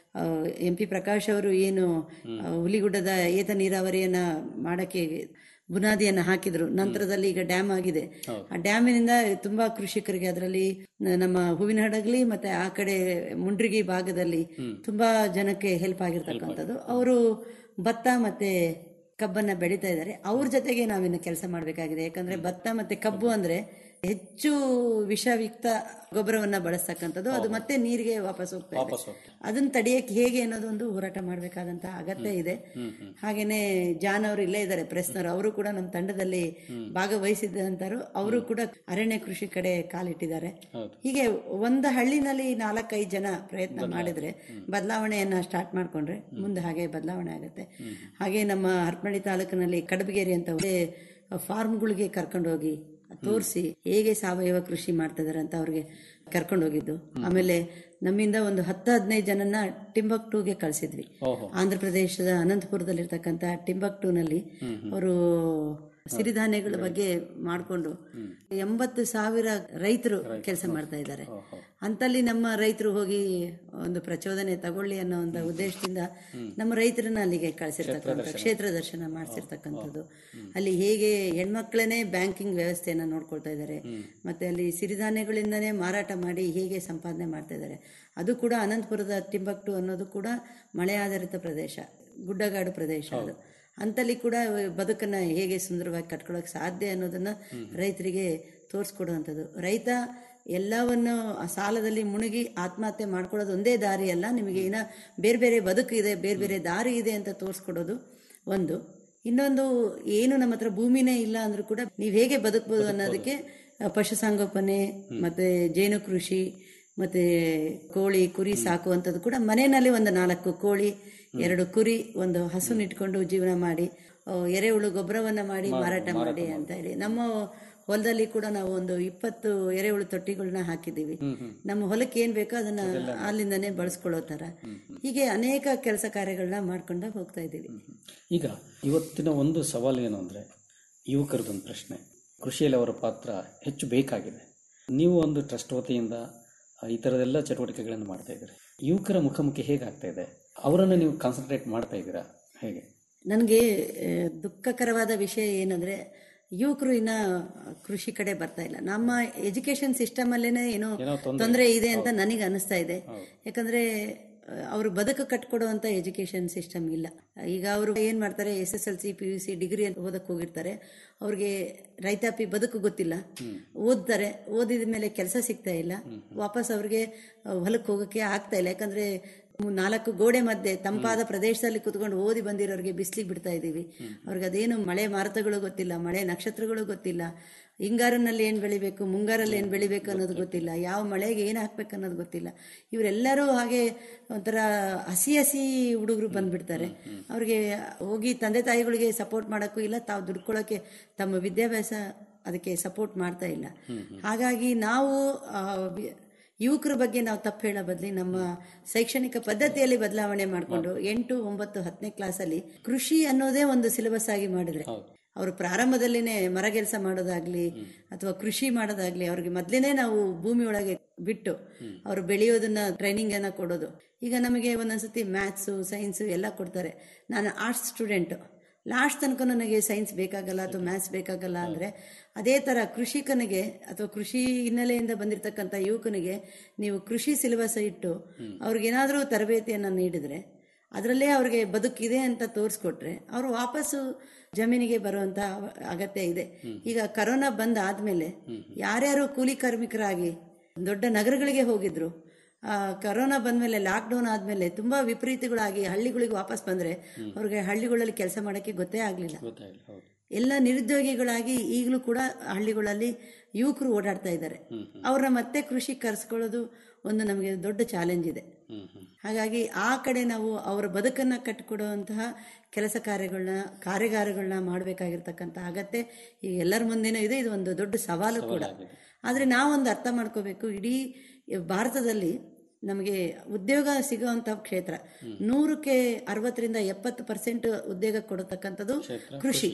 ಎಂ ಪಿ ಪ್ರಕಾಶ್ ಅವರು ಏನು ಆ, ಹುಲಿಗುಡ್ಡದ ಏತ ನೀರಾವರಿಯನ್ನ ಮಾಡಕ್ಕೆ ಬುನಾದಿಯನ್ನ ಹಾಕಿದ್ರು ನಂತರದಲ್ಲಿ ಈಗ ಡ್ಯಾಮ್ ಆಗಿದೆ ಆ ಡ್ಯಾಮಿನಿಂದ ತುಂಬಾ ಕೃಷಿಕರಿಗೆ ಅದರಲ್ಲಿ ನಮ್ಮ ಹೂವಿನ ಹಡಗಲಿ ಮತ್ತೆ ಆ ಕಡೆ ಮುಂಡ್ರಿಗಿ ಭಾಗದಲ್ಲಿ ತುಂಬಾ ಜನಕ್ಕೆ ಹೆಲ್ಪ್ ಆಗಿರ್ತಕ್ಕಂಥದ್ದು ಅವರು ಭತ್ತ ಮತ್ತೆ ಕಬ್ಬನ್ನ ಬೆಳೀತಾ ಇದ್ದಾರೆ ಅವ್ರ ಜೊತೆಗೆ ನಾವಿನ್ನು ಕೆಲಸ ಮಾಡಬೇಕಾಗಿದೆ ಯಾಕಂದ್ರೆ ಭತ್ತ ಮತ್ತೆ ಕಬ್ಬು ಅಂದ್ರೆ ಹೆಚ್ಚು ವಿಷಯುಕ್ತ ಗೊಬ್ಬರವನ್ನ ಬಳಸ್ತಕ್ಕಂಥದ್ದು ಅದು ಮತ್ತೆ ನೀರಿಗೆ ವಾಪಸ್ ಹೋಗ್ತಾ ಇದೆ ಅದನ್ನ ತಡೆಯಕ್ಕೆ ಹೇಗೆ ಅನ್ನೋದೊಂದು ಹೋರಾಟ ಮಾಡಬೇಕಾದಂತ ಅಗತ್ಯ ಇದೆ ಹಾಗೇನೆ ಜಾನ್ ಅವರು ಇಲ್ಲೇ ಇದ್ದಾರೆ ಪ್ರೆಸ್ನವರು ಅವರು ಕೂಡ ನಮ್ಮ ತಂಡದಲ್ಲಿ ಭಾಗವಹಿಸಿದಂತರು ಅವರು ಕೂಡ ಅರಣ್ಯ ಕೃಷಿ ಕಡೆ ಕಾಲಿಟ್ಟಿದ್ದಾರೆ ಹೀಗೆ ಒಂದು ಹಳ್ಳಿನಲ್ಲಿ ನಾಲ್ಕೈದು ಜನ ಪ್ರಯತ್ನ ಮಾಡಿದ್ರೆ ಬದಲಾವಣೆಯನ್ನ ಸ್ಟಾರ್ಟ್ ಮಾಡ್ಕೊಂಡ್ರೆ ಮುಂದೆ ಹಾಗೆ ಬದಲಾವಣೆ ಆಗುತ್ತೆ ಹಾಗೆ ನಮ್ಮ ಹರಪನಹಳ್ಳಿ ತಾಲೂಕಿನಲ್ಲಿ ಕಡಬಗೇರಿ ಅಂತ ಒಳ್ಳೆ ಫಾರ್ಮ್ಗಳಿಗೆ ಕರ್ಕೊಂಡು ಹೋಗಿ ತೋರಿಸಿ ಹೇಗೆ ಸಾವಯವ ಕೃಷಿ ಮಾಡ್ತಾ ಇದಾರೆ ಅಂತ ಅವ್ರಿಗೆ ಕರ್ಕೊಂಡು ಹೋಗಿದ್ದು ಆಮೇಲೆ ನಮ್ಮಿಂದ ಒಂದು ಹತ್ತು ಹದಿನೈದು ಜನನ ಟಿಂಬಕ್ಟೂಗೆ ಕಳಿಸಿದ್ವಿ ಓಹೋ ಆಂಧ್ರ ಪ್ರದೇಶದ ಅನಂತಪುರದಲ್ಲಿರ್ತಕ್ಕಂಥ ಟಿಂಬಕ್ಟೂನಲ್ಲಿ ಅವರು ಸಿರಿಧಾನ್ಯಗಳ ಬಗ್ಗೆ ಮಾಡಿಕೊಂಡು ಎಂಬತ್ತು ಸಾವಿರ ರೈತರು ಕೆಲಸ ಮಾಡ್ತಾ ಇದ್ದಾರೆ ಅಂತಲ್ಲಿ ನಮ್ಮ ರೈತರು ಹೋಗಿ ಒಂದು ಪ್ರಚೋದನೆ ತಗೊಳ್ಳಿ ಅನ್ನೋ ಒಂದು ಉದ್ದೇಶದಿಂದ ನಮ್ಮ ರೈತರನ್ನ ಅಲ್ಲಿಗೆ ಕಳಿಸಿರ್ತಕ್ಕಂಥ ಕ್ಷೇತ್ರ ದರ್ಶನ ಮಾಡಿಸಿರ್ತಕ್ಕಂಥದ್ದು ಅಲ್ಲಿ ಹೇಗೆ ಹೆಣ್ಮಕ್ಳನ್ನೇ ಬ್ಯಾಂಕಿಂಗ್ ವ್ಯವಸ್ಥೆಯನ್ನ ನೋಡ್ಕೊಳ್ತಾ ಇದ್ದಾರೆ ಮತ್ತೆ ಅಲ್ಲಿ ಸಿರಿಧಾನ್ಯಗಳಿಂದನೇ ಮಾರಾಟ ಮಾಡಿ ಹೇಗೆ ಸಂಪಾದನೆ ಮಾಡ್ತಾ ಇದ್ದಾರೆ ಅದು ಕೂಡ ಅನಂತಪುರದ ಟಿಂಬಕ್ಟು ಅನ್ನೋದು ಕೂಡ ಮಳೆ ಆಧಾರಿತ ಪ್ರದೇಶ ಗುಡ್ಡಗಾಡು ಪ್ರದೇಶ ಅದು ಅಂತಲ್ಲಿ ಕೂಡ ಬದುಕನ್ನ ಹೇಗೆ ಸುಂದರವಾಗಿ ಕಟ್ಕೊಳ್ಳೋಕೆ ಸಾಧ್ಯ ಅನ್ನೋದನ್ನ ರೈತರಿಗೆ ತೋರಿಸ್ಕೊಡುವಂಥದ್ದು ರೈತ ಎಲ್ಲವನ್ನು ಆ ಸಾಲದಲ್ಲಿ ಮುಳುಗಿ ಆತ್ಮಹತ್ಯೆ ಮಾಡ್ಕೊಳ್ಳೋದು ಒಂದೇ ದಾರಿ ಅಲ್ಲ ನಿಮಗೆ ಇನ್ನ ಬೇರೆ ಬೇರೆ ಬದುಕು ಇದೆ ಬೇರೆ ಬೇರೆ ದಾರಿ ಇದೆ ಅಂತ ತೋರಿಸ್ಕೊಡೋದು ಒಂದು ಇನ್ನೊಂದು ಏನು ನಮ್ಮ ಹತ್ರ ಭೂಮಿನೇ ಇಲ್ಲ ಅಂದ್ರೂ ಕೂಡ ನೀವು ಹೇಗೆ ಬದುಕಬಹುದು ಅನ್ನೋದಕ್ಕೆ ಆ, ಪಶುಸಂಗೋಪನೆ ಮತ್ತೆ ಜೇನು ಕೃಷಿ ಮತ್ತೆ ಕೋಳಿ ಕುರಿ ಸಾಕುವಂಥದ್ದು ಕೂಡ ಮನೆಯಲ್ಲಿ ಒಂದು ನಾಲ್ಕು ಕೋಳಿ ಎರಡು ಕುರಿ ಒಂದು ಹಸುನ ಇಟ್ಕೊಂಡು ಜೀವನ ಮಾಡಿ ಆ, ಎರೆಹುಳು ಗೊಬ್ಬರವನ್ನ ಮಾಡಿ ಮಾರಾಟ ಮಾಡಿ ಅಂತ ಹೇಳಿ ನಮ್ಮ ಹೊಲದಲ್ಲಿ ಕೂಡ ನಾವು ಒಂದು ಇಪ್ಪತ್ತು ಎರೆಹುಳು ತೊಟ್ಟಿಗಳನ್ನ ಹಾಕಿದ್ದೀವಿ ನಮ್ಮ ಹೊಲಕ್ಕೆ ಏನ್ ಬೇಕೋ ಅದನ್ನ ಅಲ್ಲಿಂದನೇ ಬಳಸ್ಕೊಳ್ಳೋ ತರ ಹೀಗೆ ಅನೇಕ ಕೆಲಸ ಕಾರ್ಯಗಳನ್ನ ಮಾಡ್ಕೊಂಡು ಹೋಗ್ತಾ ಇದ್ದೀವಿ ಈಗ ಇವತ್ತಿನ ಒಂದು ಸವಾಲು ಏನು ಅಂದರೆ ಯುವಕರದೊಂದು ಪ್ರಶ್ನೆ ಕೃಷಿಯಲ್ಲಿ ಅವರ ಪಾತ್ರ ಹೆಚ್ಚು ಬೇಕಾಗಿದೆ ನೀವು ಒಂದು ಟ್ರಸ್ಟ್ ವತಿಯಿಂದ ಈ ಥರದೆಲ್ಲ ಚಟುವಟಿಕೆಗಳನ್ನು ಮಾಡ್ತಾ ಇದ್ದೀರಿ ಯುವಕರ ಮುಖಾಮುಖಿ ಹೇಗಾಗ್ತಾ ಇದೆ ಅವರನ್ನು ನೀವು ಕಾನ್ಸಂಟ್ರೇಟ್ ಮಾಡ್ತಾ ಇದ್ದೀರಾ ಹೇಗೆ ನನಗೆ ದುಃಖಕರವಾದ ವಿಷಯ ಏನಂದ್ರೆ ಯುವಕರು ಇನ್ನ ಕೃಷಿ ಕಡೆ ಬರ್ತಾ ಇಲ್ಲ ನಮ್ಮ ಎಜುಕೇಶನ್ ಸಿಸ್ಟಮ್ ಅಲ್ಲೇನೆ ಏನೋ ಏನೋ ತೊಂದ್ರೆ. ತೊಂದರೆ ಇದೆ ಅಂತ ನನಗೆ ಅನಿಸ್ತಾ ಇದೆ ಯಾಕಂದ್ರೆ ಅವರು ಬದುಕು ಕಟ್ಕೊಡುವಂತ ಎಜುಕೇಶನ್ ಸಿಸ್ಟಮ್ ಇಲ್ಲ ಈಗ ಅವರು ಏನ್ ಮಾಡ್ತಾರೆ S S L C P U C degree ಓದಕ್ ಹೋಗಿರ್ತಾರೆ ಅವ್ರಿಗೆ ರೈತಾಪಿ ಬದುಕು ಗೊತ್ತಿಲ್ಲ ಓದ್ತಾರೆ ಓದಿದ ಮೇಲೆ ಕೆಲಸ ಸಿಗ್ತಾ ಇಲ್ಲ ವಾಪಸ್ ಅವ್ರಿಗೆ ಹೊಲಕ್ಕೆ ಹೋಗಕ್ಕೆ ಆಗ್ತಾ ಇಲ್ಲ ಯಾಕಂದ್ರೆ ಮು- ನಾಲ್ಕು ಗೋಡೆ ಮಧ್ಯೆ ತಂಪಾದ ಪ್ರದೇಶದಲ್ಲಿ ಕುತ್ಕೊಂಡು ಓದಿ ಬಂದಿರೋರಿಗೆ ಬಿಸಿಲಿಗೆ ಬಿಡ್ತಾ ಇದ್ದೀವಿ ಅವ್ರಿಗೆ ಅದೇನು ಮಳೆ ಮಾರುತಗಳು ಗೊತ್ತಿಲ್ಲ ಮಳೆ ನಕ್ಷತ್ರಗಳು ಗೊತ್ತಿಲ್ಲ ಹಿಂಗಾರಿನಲ್ಲಿ ಏನ್ ಬೆಳಿಬೇಕು ಮುಂಗಾರಲ್ಲಿ ಏನ್ ಬೆಳಿಬೇಕು ಅನ್ನೋದು ಗೊತ್ತಿಲ್ಲ ಯಾವ ಮಳೆಗೆ ಏನ್ ಹಾಕ್ಬೇಕು ಅನ್ನೋದು ಗೊತ್ತಿಲ್ಲ ಇವರೆಲ್ಲರೂ ಹಾಗೆ ಒಂಥರ ಹಸಿ ಹಸಿ ಹುಡುಗರು ಬಂದ್ಬಿಡ್ತಾರೆ ಅವ್ರಿಗೆ ಹೋಗಿ ತಂದೆ ತಾಯಿಗಳಿಗೆ ಸಪೋರ್ಟ್ ಮಾಡೋಕ್ಕೂ ಇಲ್ಲ ತಾವು ದುಡ್ಕೊಳ್ಳೋಕೆ ತಮ್ಮ ವಿದ್ಯಾಭ್ಯಾಸ ಅದಕ್ಕೆ ಸಪೋರ್ಟ್ ಮಾಡ್ತಾ ಇಲ್ಲ ಹಾಗಾಗಿ ನಾವು ಆ, ವಿ- ಯುವಕರ ಬಗ್ಗೆ ನಾವು ತಪ್ಪು ಹೇಳೋ ಬದಲಿ ನಮ್ಮ ಶೈಕ್ಷಣಿಕ ಪದ್ಧತಿಯಲ್ಲಿ ಬದಲಾವಣೆ ಮಾಡಿಕೊಂಡು ಎಂಟು ಒಂಬತ್ತು ಹತ್ತನೇ ಕ್ಲಾಸಲ್ಲಿ ಕೃಷಿ ಅನ್ನೋದೇ ಒಂದು ಸಿಲೆಬಸ್ ಆಗಿ ಮಾಡಿದ್ರೆ ಅವರು ಪ್ರಾರಂಭದಲ್ಲಿನೇ ಮರಗೆಲಸ ಮಾಡೋದಾಗ್ಲಿ ಅಥವಾ ಕೃಷಿ ಮಾಡೋದಾಗ್ಲಿ ಅವ್ರಿಗೆ ಮೊದ್ಲೇನೆ ನಾವು ಭೂಮಿ ಒಳಗೆ ಬಿಟ್ಟು ಅವರು ಬೆಳೆಯೋದನ್ನ ಟ್ರೈನಿಂಗ್ ಅನ್ನ ಕೊಡೋದು ಈಗ ನಮಗೆ ಒಂದೊಂದ್ಸತಿ ಮ್ಯಾಥ್ಸು ಸೈನ್ಸು ಎಲ್ಲ ಕೊಡ್ತಾರೆ ನಾನು ಆರ್ಟ್ಸ್ ಸ್ಟೂಡೆಂಟು ಲಾಸ್ಟ್ ತನಕ ನನಗೆ ಸೈನ್ಸ್ ಬೇಕಾಗಲ್ಲ ಅಥವಾ ಮ್ಯಾಥ್ಸ್ ಬೇಕಾಗಲ್ಲ ಅಂದ್ರೆ ಅದೇ ತರ ಕೃಷಿಕನಿಗೆ ಅಥವಾ ಕೃಷಿ ಹಿನ್ನೆಲೆಯಿಂದ ಬಂದಿರತಕ್ಕಂಥ ಯುವಕನಿಗೆ ನೀವು ಕೃಷಿ ಸಿಲೆಬಸ್ ಇಟ್ಟು ಅವ್ರಿಗೇನಾದರೂ ತರಬೇತಿಯನ್ನು ನೀಡಿದ್ರೆ ಅದರಲ್ಲೇ ಅವ್ರಿಗೆ ಬದುಕಿದೆ ಅಂತ ತೋರಿಸ್ಕೊಟ್ರೆ ಅವರು ವಾಪಸ್ಸು ಜಮೀನಿಗೆ ಬರುವಂತ ಅವ- ಅಗತ್ಯ ಇದೆ ಈಗ ಕರೋನಾ ಬಂದ ಆದ್ಮೇಲೆ ಯಾರ್ಯಾರು ಕೂಲಿ ಕಾರ್ಮಿಕರಾಗಿ ದೊಡ್ಡ ನಗರಗಳಿಗೆ ಹೋಗಿದ್ರು ಆ, ಕರೋನಾ ಬಂದ್ಮೇಲೆ ಲಾಕ್ಡೌನ್ ಆದ್ಮೇಲೆ ತುಂಬಾ ವಿಪರೀತಗಳಾಗಿ ಹಳ್ಳಿಗಳಿಗೆ ವಾಪಸ್ ಬಂದ್ರೆ ಅವ್ರಿಗೆ ಹಳ್ಳಿಗಳಲ್ಲಿ ಕೆಲಸ ಮಾಡಕ್ಕೆ ಗೊತ್ತೇ ಆಗ್ಲಿಲ್ಲ ಗೊತ್ತಾಗಿಲ್ಲ ಹೌದು ಎಲ್ಲ ನಿರುದ್ಯೋಗಿಗಳಾಗಿ ಈಗಲೂ ಕೂಡ ಹಳ್ಳಿಗಳಲ್ಲಿ ಯುವಕರು ಓಡಾಡ್ತಾ ಇದ್ದಾರೆ ಅವ್ರನ್ನ ಮತ್ತೆ ಕೃಷಿ ಕರೆಸ್ಕೊಳ್ಳೋದು ಒಂದು ನಮಗೆ ದೊಡ್ಡ ಚಾಲೆಂಜ್ ಇದೆ ಹಾಗಾಗಿ ಆ ಕಡೆ ನಾವು ಅವರ ಬದುಕನ್ನ ಕಟ್ಟಿಕೊಡುವಂತಹ ಕೆಲಸ ಕಾರ್ಯಗಳನ್ನ ಕಾರ್ಯಗಾರಗಳನ್ನ ಮಾಡಬೇಕಾಗಿರ್ತಕ್ಕಂಥ ಅಗತ್ಯ ಈ ಎಲ್ಲರ ಮುಂದೆನೂ ಇದೆ ಇದು ಒಂದು ದೊಡ್ಡ ಸವಾಲು ಕೂಡ ಆದ್ರೆ ನಾವೊಂದು ಅರ್ಥ ಮಾಡ್ಕೋಬೇಕು ಇಡೀ ಭಾರತದಲ್ಲಿ ನಮಗೆ ಉದ್ಯೋಗ ಸಿಗುವಂತ ಕ್ಷೇತ್ರ ನೂರಕ್ಕೆ ಅರವತ್ತರಿಂದ ಎಪ್ಪತ್ತು ಪರ್ಸೆಂಟ್ ಉದ್ಯೋಗ ಕೊಡತಕ್ಕಂಥದ್ದು ಕೃಷಿ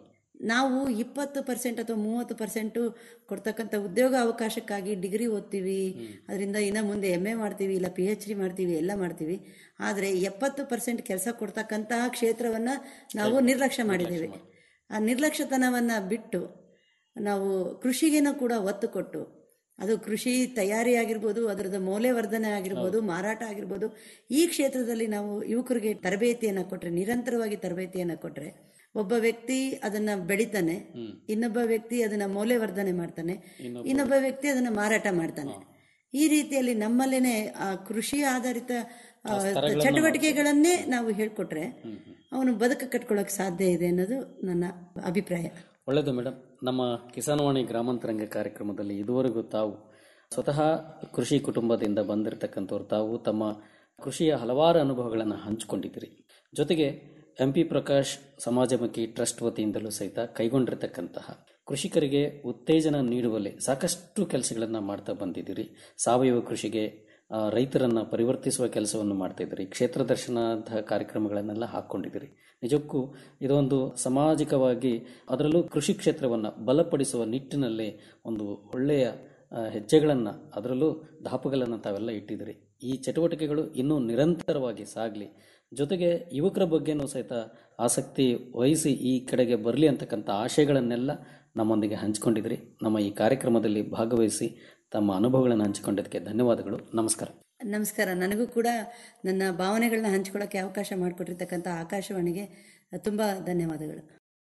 ನಾವು ಇಪ್ಪತ್ತು ಪರ್ಸೆಂಟ್ ಅಥವಾ ಮೂವತ್ತು ಪರ್ಸೆಂಟು ಕೊಡ್ತಕ್ಕಂಥ ಉದ್ಯೋಗ ಅವಕಾಶಕ್ಕಾಗಿ ಡಿಗ್ರಿ ಓದ್ತೀವಿ ಅದರಿಂದ ಇನ್ನು ಮುಂದೆ ಎಮ್ ಎ ಮಾಡ್ತೀವಿ ಇಲ್ಲ ಪಿ ಎಚ್ ಡಿ ಮಾಡ್ತೀವಿ ಎಲ್ಲ ಮಾಡ್ತೀವಿ ಆದರೆ ಎಪ್ಪತ್ತು ಪರ್ಸೆಂಟ್ ಕೆಲಸ ಕೊಡ್ತಕ್ಕಂತಹ ಕ್ಷೇತ್ರವನ್ನ ನಾವು ನಿರ್ಲಕ್ಷ್ಯ ಮಾಡಿದ್ದೇವೆ ಆ ನಿರ್ಲಕ್ಷ್ಯತನವನ್ನ ಬಿಟ್ಟು ನಾವು ಕೃಷಿಗೇನೂ ಕೂಡ ಒತ್ತು ಕೊಟ್ಟು ಅದು ಕೃಷಿ ತಯಾರಿ ಆಗಿರ್ಬೋದು ಅದರದ ಮೌಲ್ಯವರ್ಧನೆ ಆಗಿರ್ಬೋದು ಮಾರಾಟ ಆಗಿರ್ಬೋದು ಈ ಕ್ಷೇತ್ರದಲ್ಲಿ ನಾವು ಯುವಕರಿಗೆ ತರಬೇತಿಯನ್ನ ಕೊಟ್ರೆ ನಿರಂತರವಾಗಿ ತರಬೇತಿಯನ್ನ ಕೊಟ್ರೆ ಒಬ್ಬ ವ್ಯಕ್ತಿ ಅದನ್ನ ಬೆಳಿತಾನೆ ಇನ್ನೊಬ್ಬ ವ್ಯಕ್ತಿ ಅದನ್ನ ಮೌಲ್ಯವರ್ಧನೆ ಮಾಡ್ತಾನೆ ಇನ್ನೊಬ್ಬ ವ್ಯಕ್ತಿ ಅದನ್ನ ಮಾರಾಟ ಮಾಡ್ತಾನೆ ಈ ರೀತಿಯಲ್ಲಿ ನಮ್ಮಲ್ಲೇನೆ ಆ ಕೃಷಿ ಆಧಾರಿತ ಆ, ಚಟುವಟಿಕೆಗಳನ್ನೇ ನಾವು ಹೇಳ್ಕೊಟ್ರೆ ಅವನು ಬದುಕು ಕಟ್ಕೊಳ್ಳೋಕೆ ಸಾಧ್ಯ ಇದೆ ಅನ್ನೋದು ನನ್ನ ಅಭಿಪ್ರಾಯ ಒಳ್ಳೆಯದು ಮೇಡಮ್ ನಮ್ಮ ಕಿಸಾನ್ವಾಣಿ ಗ್ರಾಮಾಂತರಂಗ ಕಾರ್ಯಕ್ರಮದಲ್ಲಿ ಇದುವರೆಗೂ ತಾವು ಸ್ವತಃ ಕೃಷಿ ಕುಟುಂಬದಿಂದ ಬಂದಿರತಕ್ಕಂಥವ್ರು ತಾವು ತಮ್ಮ ಕೃಷಿಯ ಹಲವಾರು ಅನುಭವಗಳನ್ನು ಹಂಚಿಕೊಂಡಿದ್ದೀರಿ ಜೊತೆಗೆ ಎಂ ಪಿ ಪ್ರಕಾಶ್ ಸಮಾಜಮುಖಿ ಟ್ರಸ್ಟ್ ವತಿಯಿಂದಲೂ ಸಹಿತ ಕೈಗೊಂಡಿರತಕ್ಕಂತಹ ಕೃಷಿಕರಿಗೆ ಉತ್ತೇಜನ ನೀಡುವಲ್ಲಿ ಸಾಕಷ್ಟು ಕೆಲಸಗಳನ್ನು ಮಾಡ್ತಾ ಬಂದಿದ್ದೀರಿ ಸಾವಯವ ಕೃಷಿಗೆ ಆ, ರೈತರನ್ನ ಪರಿವರ್ತಿಸುವ ಕೆಲಸವನ್ನು ಮಾಡ್ತಾ ಇದ್ದೀರಿ ಕ್ಷೇತ್ರ ದರ್ಶನದಂತಹ ಕಾರ್ಯಕ್ರಮಗಳನ್ನೆಲ್ಲ ಹಾಕ್ಕೊಂಡಿದ್ದೀರಿ ನಿಜಕ್ಕೂ ಇದೊಂದು ಸಾಮಾಜಿಕವಾಗಿ ಅದರಲ್ಲೂ ಕೃಷಿ ಕ್ಷೇತ್ರವನ್ನು ಬಲಪಡಿಸುವ ನಿಟ್ಟಿನಲ್ಲಿ ಒಂದು ಒಳ್ಳೆಯ ಆ, ಹೆಜ್ಜೆಗಳನ್ನು ಅದರಲ್ಲೂ ದಾಪುಗಳನ್ನು ತಾವೆಲ್ಲ ಇಟ್ಟಿದ್ದೀರಿ ಈ ಚಟುವಟಿಕೆಗಳು ಇನ್ನೂ ನಿರಂತರವಾಗಿ ಸಾಗಲಿ ಜೊತೆಗೆ ಯುವಕರ ಬಗ್ಗೆನೂ ಸಹಿತ ಆಸಕ್ತಿ ವಹಿಸಿ ಈ ಕಡೆಗೆ ಬರಲಿ ಅಂತಕ್ಕಂಥ ಆಶಯಗಳನ್ನೆಲ್ಲ ನಮ್ಮೊಂದಿಗೆ ಹಂಚಿಕೊಂಡಿದ್ರಿ ನಮ್ಮ ಈ ಕಾರ್ಯಕ್ರಮದಲ್ಲಿ ಭಾಗವಹಿಸಿ ತಮ್ಮ ಅನುಭವಗಳನ್ನು ಹಂಚಿಕೊಂಡಿದ್ದಕ್ಕೆ ಧನ್ಯವಾದಗಳು ನಮಸ್ಕಾರ ನಮಸ್ಕಾರ ನನಗೂ ಕೂಡ ನನ್ನ ಭಾವನೆಗಳನ್ನ ಹಂಚ್ಕೊಳ್ಳೋಕ್ಕೆ ಅವಕಾಶ ಮಾಡಿಕೊಟ್ಟಿರ್ತಕ್ಕಂಥ ಆಕಾಶವಾಣಿಗೆ ತುಂಬ ಧನ್ಯವಾದಗಳು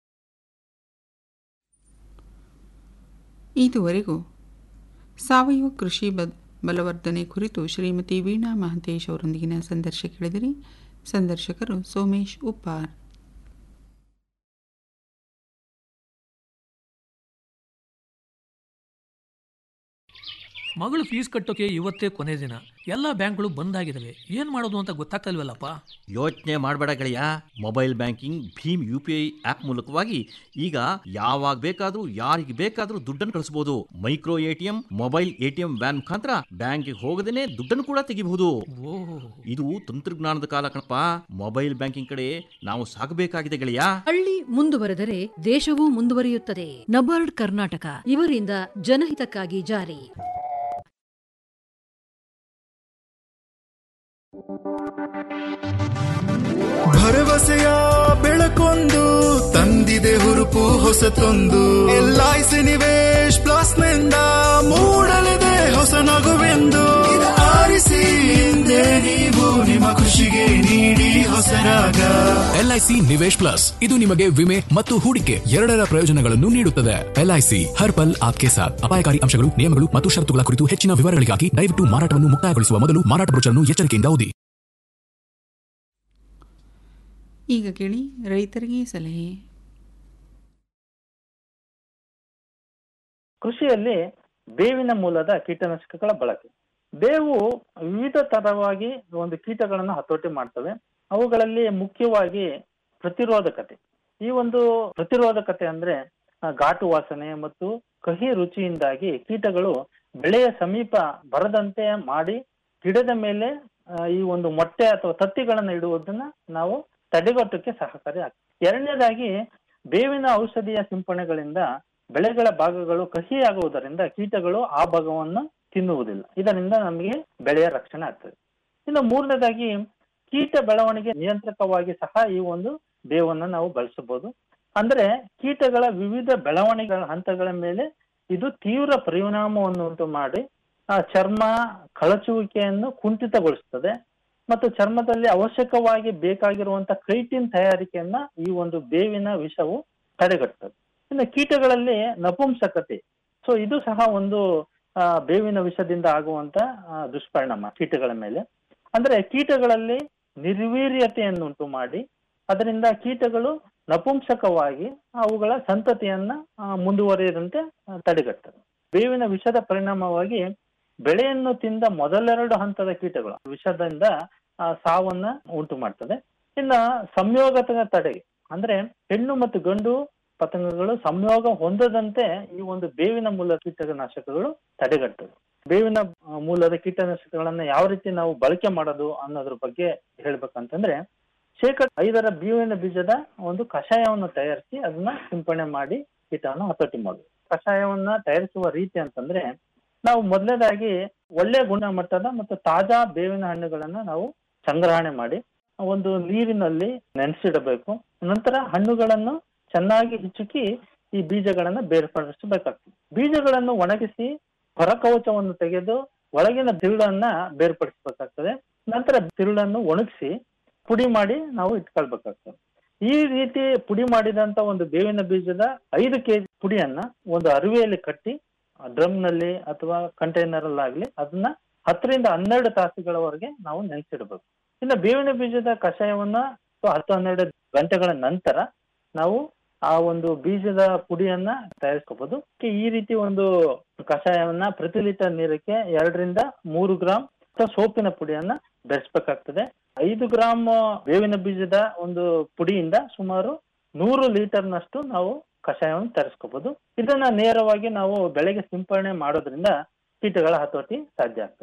ಇದುವರೆಗೂ ಸಾವಯವ ಕೃಷಿ ಬ ಬಲವರ್ಧನೆ ಕುರಿತು ಶ್ರೀಮತಿ ವೀಣಾ ಮಹಂತೇಶ್ ಅವರೊಂದಿಗಿನ ಸಂದರ್ಶ ಕೇಳಿದಿರಿ ಸಂದರ್ಶಕರು ಸೋಮೇಶ್ ಉಪ್ಪಾರ್ ಮಗಳು ಫೀಸ್ ಕಟ್ಟೋಕೆ ಇವತ್ತೇ ಕೊನೆ ದಿನ ಎಲ್ಲ ಬ್ಯಾಂಕ್ಗಳು ಬಂದ್ ಆಗಿದಾವೆ ಏನ್ ಮಾಡೋದು ಅಂತ ಗೊತ್ತಾಗ್ತಲ್ವಲ್ಲಪ್ಪ ಯೋಚನೆ ಮಾಡಬೇಡ ಗೆಳೆಯ ಮೊಬೈಲ್ ಬ್ಯಾಂಕಿಂಗ್ ಭೀಮ್ ಯು ಪಿ ಐ ಆಪ್ ಮೂಲಕವಾಗಿ ಈಗ ಯಾವಾಗ ಬೇಕಾದ್ರೂ ಯಾರಿಗೆ ಬೇಕಾದ್ರೂ ದುಡ್ಡನ್ನು ಕಳಿಸಬಹುದು micro ATM mobile ATM van ಮುಖಾಂತರ ಬ್ಯಾಂಕ್ಗೆ ಹೋಗದೇನೆ ದುಡ್ಡನ್ನು ಕೂಡ ತೆಗಿಬಹುದು ಇದು ತಂತ್ರಜ್ಞಾನದ ಕಾಲ ಕಣಪ್ಪ ಮೊಬೈಲ್ ಬ್ಯಾಂಕಿಂಗ್ ಕಡೆ ನಾವು ಸಾಗಬೇಕಾಗಿದೆ ಗೆಳೆಯ ಹಳ್ಳಿ ಮುಂದುವರೆದರೆ ದೇಶವೂ ಮುಂದುವರಿಯುತ್ತದೆ ನಬಾರ್ಡ್ ಕರ್ನಾಟಕ ಇವರಿಂದ ಜನಹಿತಕ್ಕಾಗಿ ಜಾರಿ ಭರವಸೆಯ ಬೆಳಕೊಂದು ತಂದಿದೆ ಹುರುಪು ಹೊಸತೊಂದು L I C Nivesh plus ನಿಂದ ಮೂಡಲಿದೆ ಹೊಸ ನಗುವೆಂದು ಇದು ಆರಿಸಿ ಹಿಂದೆ ನೀವು ನಿಮ್ಮ ಖುಷಿಗೆ ನೀಡಿ ಹೊಸ ರಾಗ ಎಲ್ಐಸಿ ನಿವೇಶ್ ಪ್ಲಸ್ ಇದು ನಿಮಗೆ ವಿಮೆ ಮತ್ತು ಹೂಡಿಕೆ ಎರಡರ ಪ್ರಯೋಜನಗಳನ್ನು ನೀಡುತ್ತದೆ ಎಲ್ಐಸಿ ಹರ್ ಪಲ್ ಆಪ್ಕೆ ಸಾಥ್ ಅಪಾಯಕಾರಿ ಅಂಶಗಳು ನಿಯಮಗಳು ಮತ್ತು ಷರತ್ತುಗಳ ಕುರಿತು ಹೆಚ್ಚಿನ ವಿವರಗಳಿಗಾಗಿ ದಯವಿಟ್ಟು ಮಾರಾಟವನ್ನು ಮುಕ್ತಾಯಗೊಳಿಸುವ ಮೊದಲು ಮಾರಾಟ ಬ್ರೋಚರ್ನ್ನು ಎಚ್ಚರಿಕೆಯಿಂದ ಓದಿ ಈಗ ಕೇಳಿ ರೈತರಿಗೆ ಸಲಹೆ ಕೃಷಿಯಲ್ಲಿ ಬೇವಿನ ಮೂಲದ ಕೀಟನಾಶಕಗಳ ಬಳಕೆ ಬೇವು ವಿವಿಧ ತರವಾಗಿ ಒಂದು ಕೀಟಗಳನ್ನು ಹತೋಟಿ ಮಾಡ್ತವೆ ಅವುಗಳಲ್ಲಿ ಮುಖ್ಯವಾಗಿ ಪ್ರತಿರೋಧಕತೆ ಈ ಒಂದು ಪ್ರತಿರೋಧಕತೆ ಅಂದ್ರೆ ಆ, ಘಾಟು ವಾಸನೆ ಮತ್ತು ಕಹಿ ರುಚಿಯಿಂದಾಗಿ ಕೀಟಗಳು ಬೆಳೆಯ ಸಮೀಪ ಬರದಂತೆ ಮಾಡಿ ಗಿಡದ ಮೇಲೆ ಆ, ಈ ಒಂದು ಮೊಟ್ಟೆ ಅಥವಾ ತತ್ತಿಗಳನ್ನ ಇಡುವುದನ್ನ ನಾವು ತಡೆಗಟ್ಟಕ್ಕೆ ಸಹಕಾರಿ ಆಗ್ತದೆ ಎರಡನೇದಾಗಿ ಬೇವಿನ ಔಷಧಿಯ ಸಿಂಪರಣೆಗಳಿಂದ ಬೆಳೆಗಳ ಭಾಗಗಳು ಕಹಿಯಾಗುವುದರಿಂದ ಕೀಟಗಳು ಆ ಭಾಗವನ್ನು ತಿನ್ನುವುದಿಲ್ಲ ಇದರಿಂದ ನಮಗೆ ಬೆಳೆಯ ರಕ್ಷಣೆ ಆಗ್ತದೆ ಇನ್ನು ಮೂರನೇದಾಗಿ ಕೀಟ ಬೆಳವಣಿಗೆ ನಿಯಂತ್ರಕವಾಗಿ ಸಹ ಈ ಒಂದು ಬೇವನ್ನು ನಾವು ಬಳಸಬಹುದು ಅಂದ್ರೆ ಕೀಟಗಳ ವಿವಿಧ ಬೆಳವಣಿಗೆಗಳ ಹಂತಗಳ ಮೇಲೆ ಇದು ತೀವ್ರ ಪರಿಣಾಮವನ್ನು ಉಂಟು ಮಾಡಿ ಆ ಚರ್ಮ ಕಳಚುವಿಕೆಯನ್ನು ಕುಂಠಿತಗೊಳಿಸ್ತದೆ ಮತ್ತು ಚರ್ಮದಲ್ಲಿ ಅವಶ್ಯಕವಾಗಿ ಬೇಕಾಗಿರುವಂತ ಕ್ರೈಟಿನ್ ತಯಾರಿಕೆಯನ್ನ ಈ ಒಂದು ಬೇವಿನ ವಿಷವು ತಡೆಗಟ್ಟುತ್ತದೆ ಇನ್ನು ಕೀಟಗಳಲ್ಲಿ ನಪುಂಸಕತೆ ಸೊ ಇದು ಸಹ ಒಂದು ಆ, ಬೇವಿನ ವಿಷದಿಂದ ಆಗುವಂತ ಆ, ದುಷ್ಪರಿಣಾಮ ಕೀಟಗಳ ಮೇಲೆ ಅಂದ್ರೆ ಕೀಟಗಳಲ್ಲಿ ನಿರ್ವೀರ್ಯತೆಯನ್ನುಂಟು ಮಾಡಿ ಅದರಿಂದ ಕೀಟಗಳು ನಪುಂಸಕವಾಗಿ ಅವುಗಳ ಸಂತತಿಯನ್ನ ಆ, ಮುಂದುವರಿಯದಂತೆ ಆ, ತಡೆಗಟ್ಟುತ್ತದೆ ಬೇವಿನ ವಿಷದ ಪರಿಣಾಮವಾಗಿ ಬೆಳೆಯನ್ನು ತಿಂದ ಮೊದಲೆರಡು ಹಂತದ ಕೀಟಗಳು ವಿಷದಿಂದ ಆ, ಸಾವನ್ನ ಉಂಟು ಮಾಡ್ತದೆ ಇನ್ನ ಸಂಯೋಗದ ತಡೆಗೆ ಅಂದ್ರೆ ಹೆಣ್ಣು ಮತ್ತು ಗಂಡು ಪತಂಗಗಳು ಸಂಯೋಗ ಹೊಂದದಂತೆ ಈ ಒಂದು ಬೇವಿನ ಮೂಲದ ಕೀಟನಾಶಕಗಳು ತಡೆಗಟ್ಟುತ್ತದೆ ಬೇವಿನ ಆ, ಮೂಲದ ಕೀಟನಾಶಕಗಳನ್ನ ಯಾವ ರೀತಿ ನಾವು ಬಳಕೆ ಮಾಡೋದು ಅನ್ನೋದ್ರ ಬಗ್ಗೆ ಹೇಳ್ಬೇಕಂತಂದ್ರೆ ಶೇಕಡ ಐದರ ಬೇವಿನ ಬೀಜದ ಒಂದು ಕಷಾಯವನ್ನು ತಯಾರಿಸಿ ಅದನ್ನ ಸಿಂಪಡಣೆ ಮಾಡಿ ಕೀಟವನ್ನು ಹತೋಟಿ ಮಾಡುದು ಕಷಾಯವನ್ನ ತಯಾರಿಸುವ ರೀತಿ ಅಂತಂದ್ರೆ ನಾವು ಮೊದಲನೇದಾಗಿ ಒಳ್ಳೆ ಗುಣಮಟ್ಟದ ಮತ್ತು ತಾಜಾ ಬೇವಿನ ಹಣ್ಣುಗಳನ್ನ ನಾವು ಸಂಗ್ರಹಣೆ ಮಾಡಿ ಒಂದು ನೀರಿನಲ್ಲಿ ನೆನೆಸಿಡಬೇಕು ನಂತರ ಹಣ್ಣುಗಳನ್ನು ಚೆನ್ನಾಗಿ ಹಿಚುಕಿ ಈ ಬೀಜಗಳನ್ನ ಬೇರ್ಪಡಿಸಬೇಕಾಗ್ತದೆ ಬೀಜಗಳನ್ನು ಒಣಗಿಸಿ ಹೊರಕವಚವನ್ನು ತೆಗೆದು ಒಳಗಿನ ತಿರುಳನ್ನ ಬೇರ್ಪಡಿಸಬೇಕಾಗ್ತದೆ ನಂತರ ತಿರುಳನ್ನು ಒಣಗಿಸಿ ಪುಡಿ ಮಾಡಿ ನಾವು ಇಟ್ಕೊಳ್ಬೇಕಾಗ್ತದೆ ಈ ರೀತಿ ಪುಡಿ ಮಾಡಿದಂತ ಒಂದು ಬೇವಿನ ಬೀಜದ ಐದು ಕೆಜಿ ಪುಡಿಯನ್ನ ಒಂದು ಅರಿವೆಯಲ್ಲಿ ಕಟ್ಟಿ ಡ್ರಮ್ ನಲ್ಲಿ ಅಥವಾ ಕಂಟೈನರ್ ಅಲ್ಲಾಗ್ಲಿ ಅದನ್ನ ಹತ್ತರಿಂದ ಹನ್ನೆರಡು ತಾಸುಗಳವರೆಗೆ ನಾವು ನೆನೆಸಿಡಬೇಕು ಇನ್ನು ಬೇವಿನ ಬೀಜದ ಕಷಾಯವನ್ನ ಅಥವಾ ಹತ್ತು ಹನ್ನೆರಡು ಗಂಟೆಗಳ ನಂತರ ನಾವು ಆ ಒಂದು ಬೀಜದ ಪುಡಿಯನ್ನ ತಯಾರಿಸ್ಕೋಬಹುದು ಈ ರೀತಿ ಒಂದು ಕಷಾಯವನ್ನ ಪ್ರತಿ ಲೀಟರ್ ನೀರಕ್ಕೆ ಎರಡರಿಂದ ಮೂರು ಗ್ರಾಂ ಅಥವಾ ಸೋಪಿನ ಪುಡಿಯನ್ನ ಬೆರೆಸ್ಬೇಕಾಗ್ತದೆ ಐದು ಗ್ರಾಂ ಬೇವಿನ ಬೀಜದ ಒಂದು ಪುಡಿಯಿಂದ ಸುಮಾರು ನೂರು ಲೀಟರ್ನಷ್ಟು ನಾವು ಕಷಾಯವನ್ನು ತರಿಸ್ಕೋಬಹುದು ಇದನ್ನ ನೇರವಾಗಿ ನಾವು ಬೆಳೆಗೆ ಸಿಂಪರಣೆ ಮಾಡೋದ್ರಿಂದ ಕೀಟಗಳ ಹತೋಟಿ ಸಾಧ್ಯ ಆಗ್ತದೆ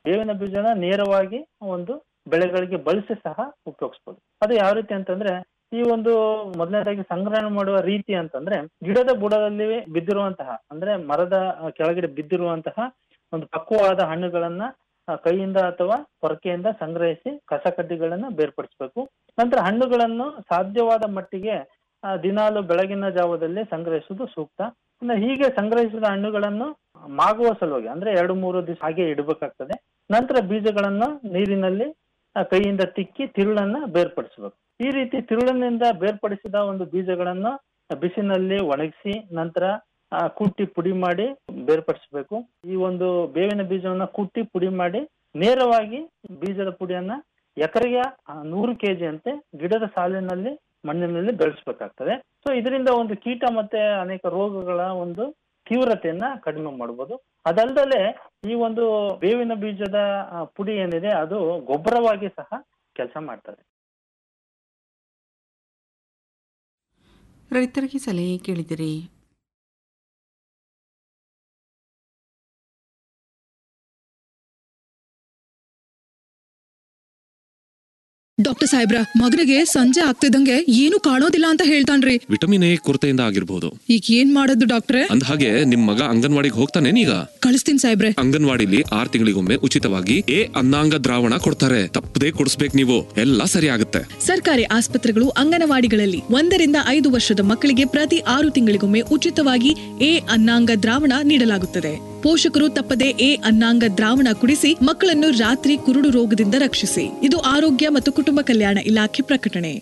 ಬೇವಿನ ಬೀಜನ ನೇರವಾಗಿ ಒಂದು ಬೆಳೆಗಳಿಗೆ ಬಳಸಿ ಸಹ ಉಪಯೋಗಿಸ್ಬೋದು ಅದು ಯಾವ ರೀತಿ ಅಂತಂದ್ರೆ ಈ ಒಂದು ಮೊದಲನೇದಾಗಿ ಸಂಗ್ರಹಣೆ ಮಾಡುವ ರೀತಿ ಅಂತಂದ್ರೆ ಗಿಡದ ಬುಡದಲ್ಲಿ ಬಿದ್ದಿರುವಂತಹ ಅಂದ್ರೆ ಮರದ ಆ, ಕೆಳಗಡೆ ಬಿದ್ದಿರುವಂತಹ ಒಂದು ಪಕ್ವವಾದ ಹಣ್ಣುಗಳನ್ನ ಆ, ಕೈಯಿಂದ ಅಥವಾ ಪೊರಕೆಯಿಂದ ಸಂಗ್ರಹಿಸಿ ಕಸ ಕಡ್ಡಿಗಳನ್ನ ಬೇರ್ಪಡಿಸಬೇಕು ನಂತರ ಹಣ್ಣುಗಳನ್ನು ಸಾಧ್ಯವಾದ ಮಟ್ಟಿಗೆ ಆ, ದಿನಾಲು ಬೆಳಗಿನ ಜಾವದಲ್ಲಿ ಸಂಗ್ರಹಿಸುವುದು ಸೂಕ್ತ ಇನ್ನು ಹೀಗೆ ಸಂಗ್ರಹಿಸಿದ ಹಣ್ಣುಗಳನ್ನು ಮಾಗುವ ಸಲುವಾಗಿ ಅಂದ್ರೆ ಎರಡು ಮೂರು ದಿವಸ ಹಾಗೆ ಇಡಬೇಕಾಗ್ತದೆ ನಂತರ ಬೀಜಗಳನ್ನು ನೀರಿನಲ್ಲಿ ಆ, ಕೈಯಿಂದ ತಿಕ್ಕಿ ತಿರುಳನ್ನ ಬೇರ್ಪಡಿಸಬೇಕು ಈ ರೀತಿ ತಿರುಳಿನಿಂದ ಬೇರ್ಪಡಿಸಿದ ಒಂದು ಬೀಜಗಳನ್ನು ಬಿಸಿನಲ್ಲಿ ಒಣಗಿಸಿ ನಂತರ ಆ, ಕುಟ್ಟಿ ಪುಡಿ ಮಾಡಿ ಬೇರ್ಪಡಿಸಬೇಕು ಈ ಒಂದು ಬೇವಿನ ಬೀಜವನ್ನ ಕುಟ್ಟಿ ಪುಡಿ ಮಾಡಿ ನೇರವಾಗಿ ಬೀಜದ ಪುಡಿಯನ್ನ ಎಕರೆಗೆ ಆ, ನೂರು ಕೆಜಿ ಅಂತೆ ಗಿಡದ ಸಾಲಿನಲ್ಲಿ ಮಣ್ಣಿನಲ್ಲಿ ಬೆಳೆಸಬೇಕಾಗ್ತದೆ ಸೊ ಇದರಿಂದ ಒಂದು ಕೀಟ ಮತ್ತೆ ಅನೇಕ ರೋಗಗಳ ಒಂದು ತೀವ್ರತೆಯನ್ನ ಕಡಿಮೆ ಮಾಡಬಹುದು ಅದಲ್ದಲೆ ಈ ಒಂದು ಬೇವಿನ ಬೀಜದ ಆ, ಪುಡಿ ಏನಿದೆ ಅದು ಗೊಬ್ಬರವಾಗಿ ಸಹ ಕೆಲಸ ಮಾಡ್ತದೆ ರೈತರಿಗೆ ಸಲಹೆ ಕೇಳಿದಿರಿ ಡಾಕ್ಟರ್ ಸಾಹೇಬ್ರ ಮಗನಿಗೆ ಸಂಜೆ ಆಗ್ತಿದ್ದಂಗೆ ಏನು ಕಾಣೋದಿಲ್ಲ ಅಂತ ಹೇಳ್ತಾನ್ರಿ ವಿಟಮಿನ್ ಎ ಕೊರತೆಯಿಂದ ಆಗಿರ್ಬೋದು ಈಗ ಏನ್ ಮಾಡೋದು ಡಾಕ್ಟ್ರೆ ಅಂದ ಹಾಗೆ ನಿಮ್ ಮಗ ಅಂಗನವಾಡಿಗೆ ಹೋಗ್ತಾನೇನೀಗ ಕಳಿಸ್ತೀನಿ ಸಾಹೇಬ್ರೆ ಅಂಗನವಾಡಿಲಿ ಆರ್ ತಿಂಗಳಿಗೊಮ್ಮೆ ಉಚಿತವಾಗಿ ಎ ಅನ್ನಾಂಗ ದ್ರಾವಣ ಕೊಡ್ತಾರೆ ತಪ್ಪದೇ ಕೊಡಿಸ್ಬೇಕು ನೀವು ಎಲ್ಲ ಸರಿ ಆಗುತ್ತೆ ಸರ್ಕಾರಿ ಆಸ್ಪತ್ರೆಗಳು ಅಂಗನವಾಡಿಗಳಲ್ಲಿ ಒಂದರಿಂದ ಐದು ವರ್ಷದ ಮಕ್ಕಳಿಗೆ ಪ್ರತಿ ಆರು ತಿಂಗಳಿಗೊಮ್ಮೆ ಉಚಿತವಾಗಿ ಎ ಅನ್ನಾಂಗ ದ್ರಾವಣ ನೀಡಲಾಗುತ್ತದೆ ಪೋಷಕರು ತಪ್ಪದೆ ಎ ಅನ್ನಾಂಗ ದ್ರಾವಣ ಕುಡಿಸಿ ಮಕ್ಕಳನ್ನು ರಾತ್ರಿ ಕುರುಡು ರೋಗದಿಂದ ರಕ್ಷಿಸಿ ಇದು ಆರೋಗ್ಯ ಮತ್ತು ಕುಟುಂಬ ಕಲ್ಯಾಣ ಇಲಾಖೆ ಪ್ರಕಟಣೆ